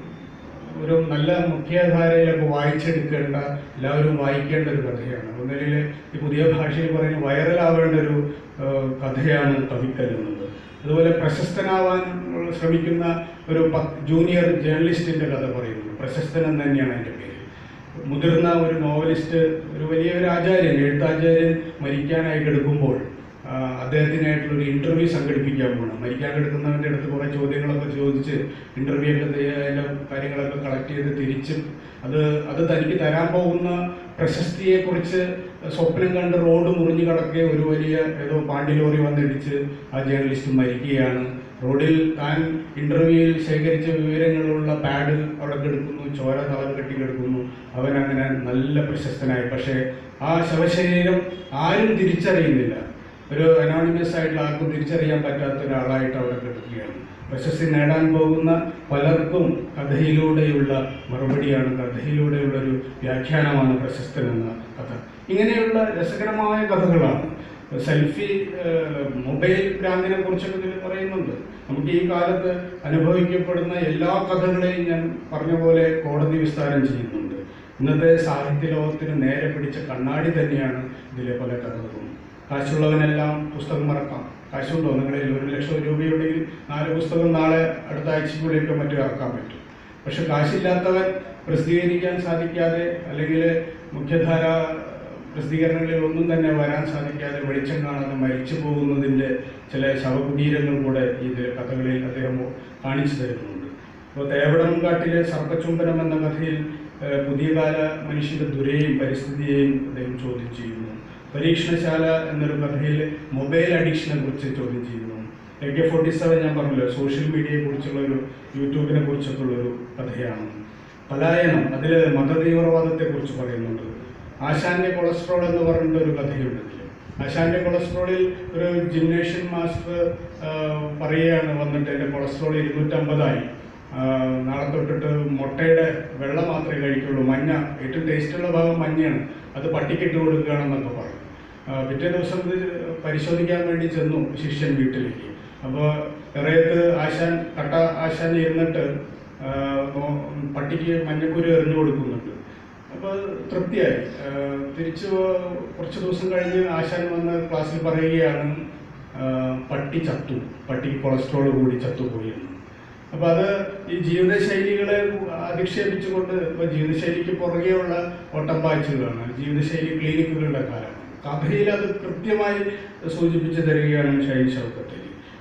ഒരു നല്ല മുഖ്യധാരയിലൊക്കെ വായിച്ചെടുക്കേണ്ട എല്ലാവരും വായിക്കേണ്ട ഒരു കഥയാണ് ഒന്നിൽ ഈ പുതിയ ഭാഷയിൽ പറയുന്ന വൈറലാവേണ്ട ഒരു ആ, കഥയാണ് കവിക്കൽ എന്നത് അതുപോലെ പ്രശസ്തനാവാൻ ശ്രമിക്കുന്ന ഒരു പത്ത് ജൂനിയർ ജേർണലിസ്റ്റിന്റെ കഥ പറയുന്നു പ്രശസ്തൻ എന്ന് തന്നെയാണ് അതിൻ്റെ പേര് മുതിർന്ന ഒരു നോവലിസ്റ്റ് ഒരു വലിയ ഒരു ആചാര്യൻ എഴുത്താചാര്യൻ മരിക്കാനായി കിടക്കുമ്പോൾ ആ, അദ്ദേഹത്തിനായിട്ടുള്ള ഒരു ഇന്റർവ്യൂ സംഘടിപ്പിക്കാൻ പോകണം മരിക്കാൻ കിടക്കുന്നവൻ്റെ അടുത്ത് കുറേ ചോദ്യങ്ങളൊക്കെ ചോദിച്ച് ഇന്റർവ്യൂ ഒക്കെ ചെയ്ത് അതിൻ്റെ കാര്യങ്ങളൊക്കെ കളക്ട് ചെയ്ത് തിരിച്ച് അത് അത് തനിക്ക് തരാൻ പോകുന്ന പ്രശസ്തിയെക്കുറിച്ച് സ്വപ്നം കണ്ട് റോഡ് മുറിഞ്ഞു കിടക്കെ ഒരു വലിയ ഏതോ പാണ്ടിലോറി വന്നിടിച്ച് ആ ജേർണലിസ്റ്റ് മരിക്കുകയാണ് റോഡിൽ താൻ ഇന്റർവ്യൂവിൽ ശേഖരിച്ച വിവരങ്ങളുള്ള പാഡ് അവിടെ കിടക്കുന്നു ചോര തളം കെട്ടി കിടക്കുന്നു അവൻ അങ്ങനെ നല്ല പ്രശസ്തനായി പക്ഷേ ആ ശവശരീരം ആരും തിരിച്ചറിയുന്നില്ല ഒരു അനോണിമസ് ആയിട്ടുള്ള ആർക്കും തിരിച്ചറിയാൻ പറ്റാത്ത ഒരാളായിട്ട് അവിടെ കിടക്കുകയാണ് പ്രശസ്തി നേടാൻ പോകുന്ന പലർക്കും കഥയിലൂടെയുള്ള മറുപടിയാണ് കഥയിലൂടെയുള്ള ഒരു വ്യാഖ്യാനമാണ് പ്രശസ്തൻ എന്ന കഥ ഇങ്ങനെയുള്ള രസകരമായ കഥകളാണ് സെൽഫി ഏഹ്, മൊബൈൽ ഭ്രാന്തിനെ കുറിച്ചൊക്കെ ഇതിൽ പറയുന്നുണ്ട് നമുക്ക് ഈ കാലത്ത് അനുഭവിക്കപ്പെടുന്ന എല്ലാ കഥകളെയും ഞാൻ പറഞ്ഞ പോലെ കോടതി വിസ്താരം ചെയ്യുന്നുണ്ട് ഇന്നത്തെ സാഹിത്യ ലോകത്തിന് നേരെ പിടിച്ച കണ്ണാടി തന്നെയാണ് ഇതിലെ പല കഥകളും കാശുള്ളവനെല്ലാം പുസ്തകം മറക്കാം കാശുണ്ടോ നിങ്ങളിൽ ഒരു ലക്ഷം രൂപയുണ്ടെങ്കിൽ നാല് പുസ്തകം നാളെ അടുത്ത ആഴ്ചക്കുള്ളിലൊക്കെ മറ്റും ഇറക്കാൻ പറ്റും പക്ഷെ കാശില്ലാത്തവൻ പ്രസിദ്ധീകരിക്കാൻ സാധിക്കാതെ അല്ലെങ്കിൽ മുഖ്യധാര പ്രസിദ്ധീകരണങ്ങളിൽ ഒന്നും തന്നെ വരാൻ സാധിക്കാതെ വെളിച്ചം കാണാതെ മരിച്ചു പോകുന്നതിൻ്റെ ചില ശവകുടീരങ്ങൾ കൂടെ ഇത് കഥകളിൽ അദ്ദേഹം കാണിച്ചു തരുന്നുണ്ട് അപ്പോൾ തേവടം കാട്ടിലെ സർപ്പചുംബനം എന്ന കഥയിൽ ഏഹ്, പുതിയ കാല മനുഷ്യന്റെ ദുരയും പരിസ്ഥിതിയെയും അദ്ദേഹം ചോദ്യം ചെയ്യുന്നു പരീക്ഷണശാല എന്നൊരു കഥയിൽ മൊബൈൽ അഡിക്ഷനെ കുറിച്ച് ചോദ്യം ചെയ്യുന്നു എ കെ ഫോർട്ടി സെവൻ ഞാൻ പറഞ്ഞല്ലോ സോഷ്യൽ മീഡിയയെ കുറിച്ചുള്ള ഒരു യൂട്യൂബിനെ കുറിച്ചൊക്കെ ഉള്ള ഒരു കഥയാണ് പലായനം അതിൽ മതതീവ്രവാദത്തെ കുറിച്ച് പറയുന്നുണ്ട് ആശാന്റെ കൊളസ്ട്രോൾ എന്ന് പറഞ്ഞിട്ട് ഒരു കഥയുണ്ട് ഇതിൽ ആശാന്റെ കൊളസ്ട്രോളിൽ ഒരു ജിംനേഷ്യൻ മാസ്റ്റർ ആ, പറയുകയാണ് വന്നിട്ട് എൻ്റെ കൊളസ്ട്രോൾ ഇരുന്നൂറ്റമ്പതായി ആ, നാളെ തൊട്ടിട്ട് മുട്ടയുടെ വെള്ള മാത്രമേ കഴിക്കുള്ളൂ മഞ്ഞ ഏറ്റവും ടേസ്റ്റുള്ള ഭാഗം മഞ്ഞയാണ് അത് പട്ടിക്കിട്ട് കൊടുക്കുകയാണെന്നൊക്കെ പറഞ്ഞു ആ, പിറ്റേ ദിവസം ഇത് പരിശോധിക്കാൻ വേണ്ടി ചെന്നു ശിഷ്യൻ വീട്ടിലേക്ക് അപ്പോൾ ഇറയത്ത് ആശാൻ കട്ട ആശാൻ ഇരുന്നിട്ട് ആ, നോ- പട്ടിക്ക് മഞ്ഞക്കുരു എറിഞ്ഞു കൊടുക്കുന്നുണ്ട് അപ്പോൾ തൃപ്തിയായി ആ, തിരിച്ചു കുറച്ച് ദിവസം കഴിഞ്ഞ് ആശാൻ വന്ന് ക്ലാസ്സിൽ പറയുകയാണ് ആ, പട്ടി ചത്തു പട്ടിക്ക് കൊളസ്ട്രോൾ കൂടി ചത്തുപോയി എന്ന് അപ്പോൾ അത് ഈ ജീവിതശൈലികളെ അധിക്ഷേപിച്ചുകൊണ്ട് ഇപ്പോൾ ജീവിതശൈലിക്ക് പുറകെയുള്ള ഓട്ടംപാച്ചിലുകളാണ് ജീവിതശൈലി ക്ലിനിക്കുകളുടെ കാലമാണ് കഥയിൽ അത് കൃത്യമായി സൂചിപ്പിച്ചു തരികയാണ് ഷൈൻ ഷൗക്കത്തിൽ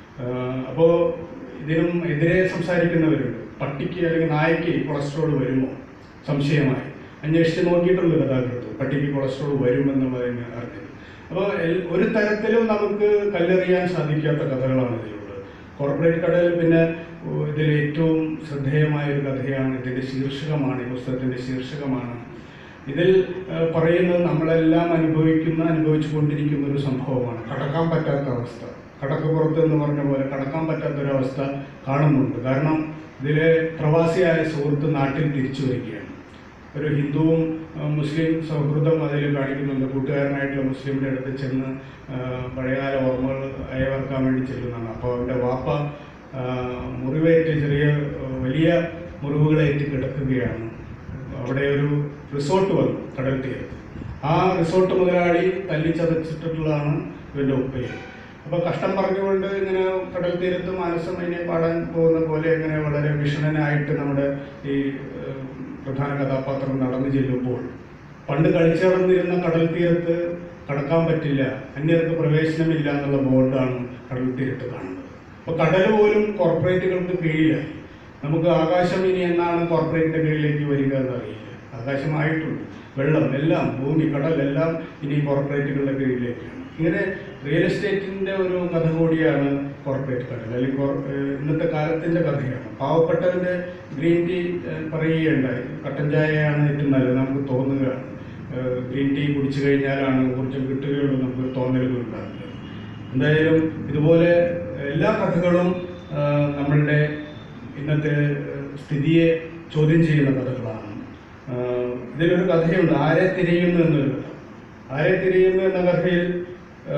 അപ്പോൾ ഇതിനും എതിരെ സംസാരിക്കുന്നവരുണ്ട് പട്ടിക്ക് അല്ലെങ്കിൽ നായയ്ക്ക് കൊളസ്ട്രോൾ വരുമോ സംശയമായി അന്വേഷിച്ച് നോക്കിയിട്ടുണ്ട് കഥാകൃത്ത് പട്ടിക്ക് കൊളസ്ട്രോൾ വരുമെന്നുള്ളതിന് അറിഞ്ഞത് അപ്പോൾ ഒരു തരത്തിലും നമുക്ക് കല്ലെറിയാൻ സാധിക്കാത്ത കഥകളാണ് ഇതിലുള്ളത് കോർപ്പറേറ്റ് കടയിൽ പിന്നെ ഉ, ഇതിൽ ഏറ്റവും ശ്രദ്ധേയമായ ഒരു കഥയാണ് ഇതിൻ്റെ ശീർഷകമാണ് ഈ പുസ്തകത്തിൻ്റെ ശീർഷകമാണ് ഇതിൽ ഏഹ്, പറയുന്നത് നമ്മളെല്ലാം അനുഭവിക്കുന്ന അനുഭവിച്ചു കൊണ്ടിരിക്കുന്ന ഒരു സംഭവമാണ് കടക്കാൻ പറ്റാത്ത അവസ്ഥ കടക്കുപുറത്ത് എന്ന് പറഞ്ഞ പോലെ കടക്കാൻ പറ്റാത്തൊരവസ്ഥ കാണുന്നുണ്ട് കാരണം ഇതിലെ പ്രവാസിയായ സുഹൃത്ത് നാട്ടിൽ തിരിച്ചു വരികയാണ് ഒരു ഹിന്ദുവും ആ, മുസ്ലിം സൗഹൃദം അതിൽ കാണിക്കുന്നുണ്ട് കൂട്ടുകാരനായിട്ടുള്ള മുസ്ലിമിൻ്റെ അടുത്ത് ചെന്ന് ആ, പഴയകാല ഓർമ്മകൾ അയവർക്കാൻ വേണ്ടി ചെല്ലുന്നതാണ് അപ്പോൾ അവൻ്റെ വാപ്പ ആ, മുറിവേറ്റ് ചെറിയ ആ, വലിയ മുറിവുകളേറ്റ് കിടക്കുകയാണ് അവിടെ ഒരു റിസോർട്ട് വന്നു കടൽ തീരത്ത് ആ റിസോർട്ട് മുതലാളി തല്ലിച്ചതച്ചിട്ടുള്ളതാണ് ഇവൻ്റെ ഉപ്പയിൽ അപ്പോൾ കഷ്ടം പറഞ്ഞുകൊണ്ട് ഇങ്ങനെ കടൽ തീരത്ത് മാനസമൈനെ പാടാൻ പോകുന്ന പോലെ ഇങ്ങനെ വളരെ വിഷണനായിട്ട് നമ്മുടെ ഈ ഏഹ്, പ്രധാന കഥാപാത്രം നടന്നു ചെല്ലുമ്പോൾ പണ്ട് കളിച്ചു നടന്നിരുന്ന കടൽ തീരത്ത് കടക്കാൻ പറ്റില്ല അന്യർക്ക് പ്രവേശനമില്ല എന്നുള്ള ബോർഡാണ് കടൽ തീരത്ത് കാണുന്നത് അപ്പോൾ കടൽ പോലും കോർപ്പറേറ്റുകൾക്ക് കീഴിലായി നമുക്ക് ആകാശം ഇനി എന്നാണ് കോർപ്പറേറ്റിന്റെ കീഴിലേക്ക് വരിക എന്നറിയില്ല ആകാശമായിട്ടുണ്ട് വെള്ളം എല്ലാം ഭൂമി കടൽ എല്ലാം ഇനി കോർപ്പറേറ്റുകളുടെ കീഴിലേക്കാണ് ഇങ്ങനെ റിയൽ എസ്റ്റേറ്റിന്റെ ഒരു കഥ കൂടിയാണ് കോർപ്പറേറ്റ് കടൽ അല്ലെങ്കിൽ കോർ- ഏഹ് ഇന്നത്തെ കാലത്തിന്റെ കഥയാണ് പാവപ്പെട്ടവന്റെ ഗ്രീൻ ടീ ഏഹ് പറയുകയുണ്ടായി കട്ടൻ ചായയാണ് ഏറ്റവും നല്ലത് നമുക്ക് തോന്നുകയാണ് ഏഹ് ഗ്രീൻ ടീ കുടിച്ചു കഴിഞ്ഞാലാണ് കുറച്ച് കിട്ടുകയുള്ളൂ നമുക്ക് തോന്നലുകൾ ഉണ്ടാകുന്നത് എന്തായാലും ഇതുപോലെ എല്ലാ കഥകളും ആ, നമ്മളുടെ ഇന്നത്തെ ആ, സ്ഥിതിയെ ചോദ്യം ചെയ്യുന്ന കഥകളാണ് ആ, ഇതിലൊരു കഥയുണ്ട് ആരെ തിരയുന്നു എന്നൊരു കഥ ആരെ തിരയുന്നു എന്ന കഥയിൽ ആ,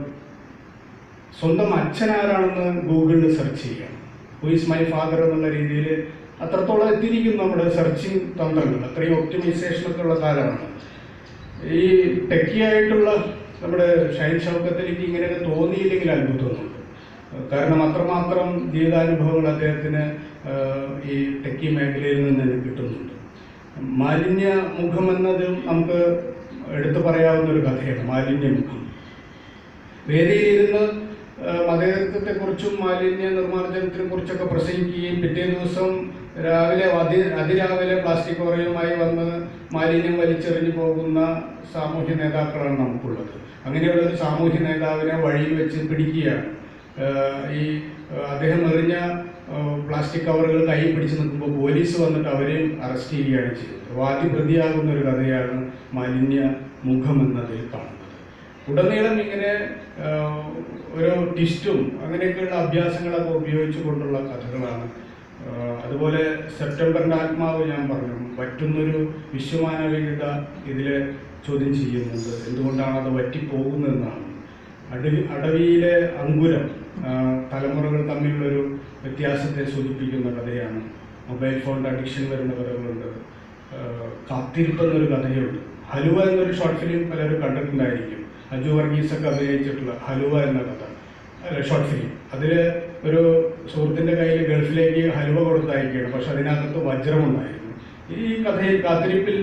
സ്വന്തം അച്ഛൻ ആരാണെന്ന് ഗൂഗിളിൽ സെർച്ച് ചെയ്യാം ഹു ഈസ് മൈ ഫാദർ എന്നുള്ള രീതിയിൽ അത്രത്തോളം എത്തിയിരിക്കുന്നു നമ്മുടെ സെർച്ചിങ് തന്ത്രങ്ങൾ അത്രയും ഒപ്റ്റിമൈസേഷൻ ഒക്കെ ഉള്ള കാലമാണ് ഈ ടെക്കി ആയിട്ടുള്ള നമ്മുടെ ഷൈൻ ഷൗക്കത്തിലേക്ക് ഇങ്ങനെയൊക്കെ തോന്നിയില്ലെങ്കിൽ അത്ഭുതമൊന്നുണ്ട് കാരണം അത്രമാത്രം ജീവിതാനുഭവങ്ങൾ അദ്ദേഹത്തിന് ആഹ്, ഈ ടെക്കി മേഖലയിൽ നിന്ന് തന്നെ കിട്ടുന്നുണ്ട് മാലിന്യ മുഖം എന്നത് നമുക്ക് എടുത്തു പറയാവുന്ന ഒരു കഥയാണ് മാലിന്യ മുഖം വേദിയിലിരുന്ന് ആഹ്, മതേതരത്വത്തെക്കുറിച്ചും മാലിന്യ നിർമ്മാർജ്ജനത്തിനെ കുറിച്ചൊക്കെ പ്രസംഗിക്കുകയും പിറ്റേ ദിവസം രാവിലെ അതി അതിരാവിലെ പ്ലാസ്റ്റിക് കുറയുമായി വന്ന് മാലിന്യം വലിച്ചെറിഞ്ഞു പോകുന്ന സാമൂഹ്യ നേതാക്കളാണ് നമുക്കുള്ളത് അങ്ങനെയുള്ള ഒരു സാമൂഹ്യ നേതാവിനെ വഴിയിൽ വെച്ച് പിടിക്കുകയാണ് ആഹ്, ഈ ആഹ്, അദ്ദേഹം എറിഞ്ഞ ആഹ്, പ്ലാസ്റ്റിക് കവറുകൾ കൈ പിടിച്ച് നിൽക്കുമ്പോൾ പോലീസ് വന്നിട്ട് അവരെയും അറസ്റ്റ് ചെയ്യുകയാണ് ചെയ്തത് വാദി പ്രതിയാകുന്ന ഒരു കഥയാണ് മാലിന്യ മുഖം എന്നതിൽ കാണുന്നത് ഉടനീളം ഇങ്ങനെ ആ, ഒരു ടിസ്റ്റും അങ്ങനെയൊക്കെയുള്ള അഭ്യാസങ്ങളൊക്കെ ഉപയോഗിച്ചു കൊണ്ടുള്ള കഥകളാണ് ആ, അതുപോലെ സെപ്റ്റംബറിൻ്റെ ആത്മാവ് ഞാൻ പറഞ്ഞു പറ്റുന്നൊരു വിശ്വമാനവികത ഇതിൽ ചോദ്യം ചെയ്യുന്നുണ്ട് എന്തുകൊണ്ടാണ് അത് വറ്റിപ്പോകുന്നതെന്നാണ് അടവി അടവിയിലെ അങ്കുരം ആ, തലമുറകൾ തമ്മിലുള്ളൊരു വ്യത്യാസത്തെ സൂചിപ്പിക്കുന്ന കഥയാണ് മൊബൈൽ ഫോണിൻ്റെ അഡിക്ഷൻ വരുന്ന കഥകളുണ്ട് ആ, കാത്തിരിപ്പ് എന്നൊരു കഥയുണ്ട് ഹലുവ എന്നൊരു ഷോർട്ട് ഫിലിം പലരും കണ്ടിട്ടുണ്ടായിരിക്കും അജു വർഗീസ് ഒക്കെ അഭിനയിച്ചിട്ടുള്ള ഹലുവ എന്ന കഥ അല്ല ഷോർട്ട് ഫിലിം അതിൽ ഒരു സുഹൃത്തിൻ്റെ കയ്യിൽ ഗൾഫിലേക്ക് ഹലുവ കൊടുത്തയക്കുകയാണ് പക്ഷെ അതിനകത്ത് വജ്രമുണ്ടായിരുന്നു ഈ കഥയിൽ കാത്തിരിപ്പിൽ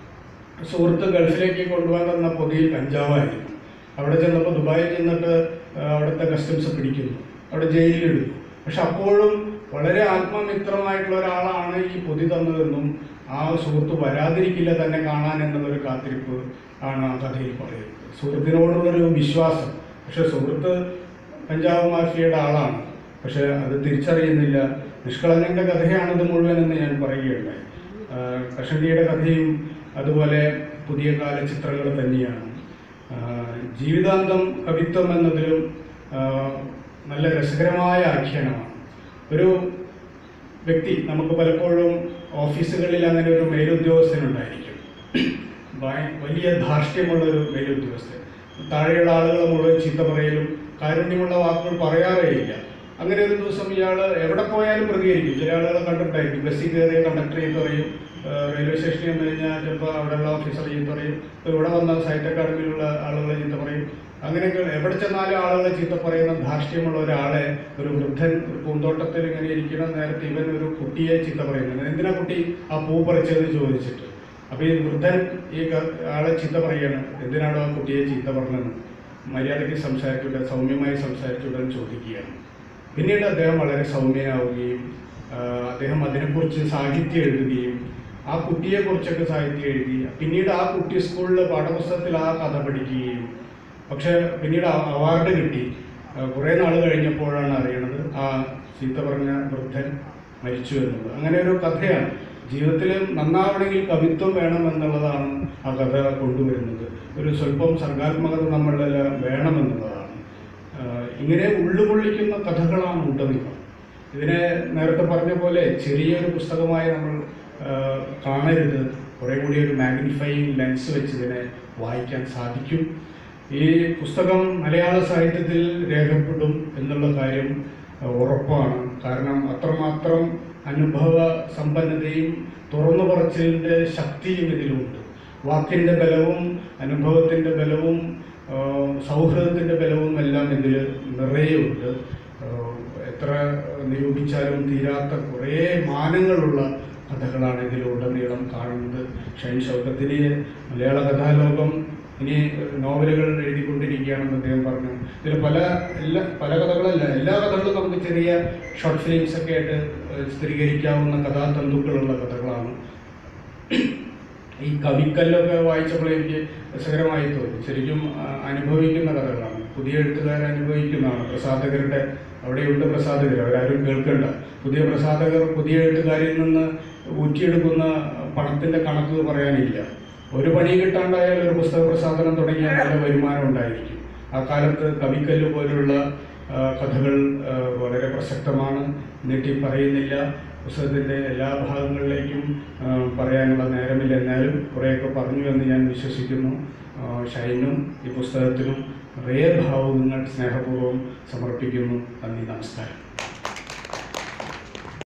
സുഹൃത്ത് ഗൾഫിലേക്ക് കൊണ്ടുപോകാൻ തന്ന പൊതിയിൽ കഞ്ചാവായിരുന്നു അവിടെ ചെന്നപ്പോൾ ദുബായിൽ ചെന്നിട്ട് ആ, അവിടുത്തെ കസ്റ്റംസ് പിടിക്കുന്നു അവിടെ ജയിലിലിടുന്നു പക്ഷെ അപ്പോഴും വളരെ ആത്മമിത്രമായിട്ടുള്ള ഒരാളാണ് ഈ പൊതി തന്നതെന്നും ആ സുഹൃത്ത് വരാതിരിക്കില്ല തന്നെ കാണാൻ എന്നുള്ളൊരു കാത്തിരിപ്പ് ആണ് ആ കഥയിൽ പറയുന്നത് സുഹൃത്തിനോടുള്ളൊരു വിശ്വാസം പക്ഷെ സുഹൃത്ത് പഞ്ചാബ് മാഫിയയുടെ ആളാണ് പക്ഷെ അത് തിരിച്ചറിയുന്നില്ല നിഷ്കളങ്കന്റെ കഥയാണിത് മുഴുവൻ എന്ന് ഞാൻ പറയുകയുണ്ടായി ആ, കഷണ്ടിയുടെ കഥയും അതുപോലെ പുതിയ കാല ചിത്രങ്ങൾ തന്നെയാണ് ആ, ജീവിതാന്തം കവിത്വം എന്നതിലും ആ, നല്ല രസകരമായ ആഖ്യാനമാണ് ഒരു വ്യക്തി നമുക്ക് പലപ്പോഴും ഓഫീസുകളിൽ അങ്ങനെ ഒരു മേലുദ്യോഗസ്ഥനുണ്ടായിരിക്കും ഭയ- വലിയ ധാർഷ്ട്യമുള്ള ഒരു മേലുദ്യോഗസ്ഥൻ താഴെയുള്ള ആളുകളെ മുഴുവൻ ചീത്ത പറയലും കാരുണ്യമുള്ള വാക്കുകൾ പറയാറേ ഇല്ല അങ്ങനെ ഒരു ദിവസം ഇയാൾ എവിടെ പോയാലും പ്രതികരിക്കും ചില ആളുകളെ കണ്ടിട്ടായിരിക്കും ബസ്സിൽ കയറിയ കണ്ടക്ടർ ചീത്ത പറയും ആ, റെയിൽവേ സ്റ്റേഷനിൽ വന്നു കഴിഞ്ഞാൽ ചിലപ്പോൾ അവിടെയുള്ള ഓഫീസർ ചീത്ത പറയും ഇപ്പോൾ ഇവിടെ വന്ന സൈറ്റ് അക്കാഡമിയിലുള്ള ആളുകളെ ചീത്ത പറയും അങ്ങനെയൊക്കെ എവിടെ ചെന്നാലും ആളുകളെ ചീത്ത പറയുന്ന ധാർഷ്ട്യമുള്ള ഒരാളെ ഒരു വൃദ്ധൻ ഒരു പൂന്തോട്ടത്തിൽ ഇങ്ങനെ ഇരിക്കുന്ന നേരത്തെ ഇവൻ ഒരു കുട്ടിയെ ചീത്ത പറയുന്നത് എന്തിനാ കുട്ടി ആ പൂ പറിച്ചതെന്ന് ചോദിച്ചിട്ട് അപ്പൊ ഈ വൃദ്ധൻ ഈ ക- ആളെ ചീത്ത പറയാണ് എന്തിനാണോ ആ കുട്ടിയെ ചീത്ത പറഞ്ഞത് മര്യാദയ്ക്ക് സംസാരിച്ചുകൊണ്ട് സൗമ്യമായി സംസാരിച്ചുകൊണ്ട് ചോദിക്കുകയാണ് പിന്നീട് അദ്ദേഹം വളരെ സൗമ്യനാവുകയും ആ, അദ്ദേഹം അതിനെക്കുറിച്ച് സാഹിത്യം എഴുതുകയും ആ കുട്ടിയെക്കുറിച്ചൊക്കെ സാഹിത്യം എഴുതി പിന്നീട് ആ കുട്ടി സ്കൂളിൽ പാഠപുസ്തകത്തിൽ ആ കഥ പഠിക്കുകയും പക്ഷെ പിന്നീട് അ- അവാർഡ് കിട്ടി ആ, കുറേ നാൾ കഴിഞ്ഞപ്പോഴാണ് അറിയണത് ആ ചീത്ത പറഞ്ഞ വൃദ്ധൻ മരിച്ചു എന്നുള്ളത് അങ്ങനെ ഒരു കഥയാണ് ജീവിതത്തിൽ നന്നാവണമെങ്കിൽ കവിത്വം വേണമെന്നുള്ളതാണ് ആ കഥ കൊണ്ടുവരുന്നത് ഒരു സ്വല്പം സർഗാത്മകത നമ്മളിലെല്ലാം വേണമെന്നുള്ളതാണ് ആഹ് ഇങ്ങനെ ഉള്ളുകൊള്ളിക്കുന്ന കഥകളാണ് ഉടനീളം ഇതിനെ നേരത്തെ പറഞ്ഞ പോലെ ചെറിയൊരു പുസ്തകമായി നമ്മൾ ആഹ് കാണരുത് കുറേ കൂടി ഒരു മാഗ്നിഫൈയിങ് ലെൻസ് വെച്ച് ഇതിനെ വായിക്കാൻ സാധിക്കും ഈ പുസ്തകം മലയാള സാഹിത്യത്തിൽ രേഖപ്പെടും എന്നുള്ള കാര്യം ആഹ് ഉറപ്പാണ് കാരണം അത്രമാത്രം അനുഭവ സമ്പന്നതയും തുറന്നു പറച്ചിലിൻ്റെ ശക്തിയും ഇതിലുണ്ട് വാക്കിൻ്റെ ബലവും അനുഭവത്തിൻ്റെ ബലവും ആഹ് സൗഹൃദത്തിൻ്റെ ബലവും എല്ലാം ഇതിൽ നിറയെയുണ്ട് ആഹ് എത്ര നിരൂപിച്ചാലും തീരാത്ത കുറേ മാനങ്ങളുള്ള കഥകളാണ് ഇതിലുടനീളം കാണുന്നത് ഷൈൻ ഷൗക്കത്തിന് മലയാള കഥാലോകം ഇനി നോവലുകൾ എഴുതിക്കൊണ്ടിരിക്കുകയാണെന്ന് അദ്ദേഹം പറഞ്ഞു ഇതിൽ പല എല്ലാ പല കഥകളല്ല എല്ലാ കഥകളും നമുക്ക് ചെറിയ ഷോർട്ട് ഫിലിംസ് ഒക്കെ ആയിട്ട് ഏഹ് ചിത്രീകരിക്കാവുന്ന കഥാതന്തുക്കളുള്ള കഥകളാണ് ഈ കവിക്കല്ലൊക്കെ വായിച്ചപ്പോൾ എനിക്ക് രസകരമായി തോന്നി ശരിക്കും ആ, അനുഭവിക്കുന്ന കഥകളാണ് പുതിയ എഴുത്തുകാർ അനുഭവിക്കുന്നതാണ് പ്രസാധകരുടെ അവിടെയുണ്ട് പ്രസാധകർ അവരാരും കേൾക്കണ്ട പുതിയ പ്രസാധകർ പുതിയ എഴുത്തുകാരിൽ നിന്ന് ഊറ്റിയെടുക്കുന്ന പണത്തിൻ്റെ കണക്ക് പറയാനില്ല ഒരു പണി കിട്ടാണ്ടായാൽ ഒരു പുസ്തക പ്രസാധനം തുടങ്ങിയാൽ നല്ല വരുമാനം ഉണ്ടായിരിക്കും ആ കാലത്ത് കവിക്കല്ല് പോലുള്ള ആ, കഥകൾ ആ, വളരെ പ്രസക്തമാണ് നീട്ടി പറയുന്നില്ല പുസ്തകത്തിൻ്റെ എല്ലാ ഭാഗങ്ങളിലേക്കും ആ, പറയാനുള്ള നേരമില്ല എന്നാലും കുറേയൊക്കെ പറഞ്ഞു എന്ന് ഞാൻ വിശ്വസിക്കുന്നു ആ, ഷൈനും ഈ പുസ്തകത്തിനും നിറയെ ഭാവുകങ്ങൾ സ്നേഹപൂർവ്വം സമർപ്പിക്കുന്നു നന്ദി നമസ്കാരം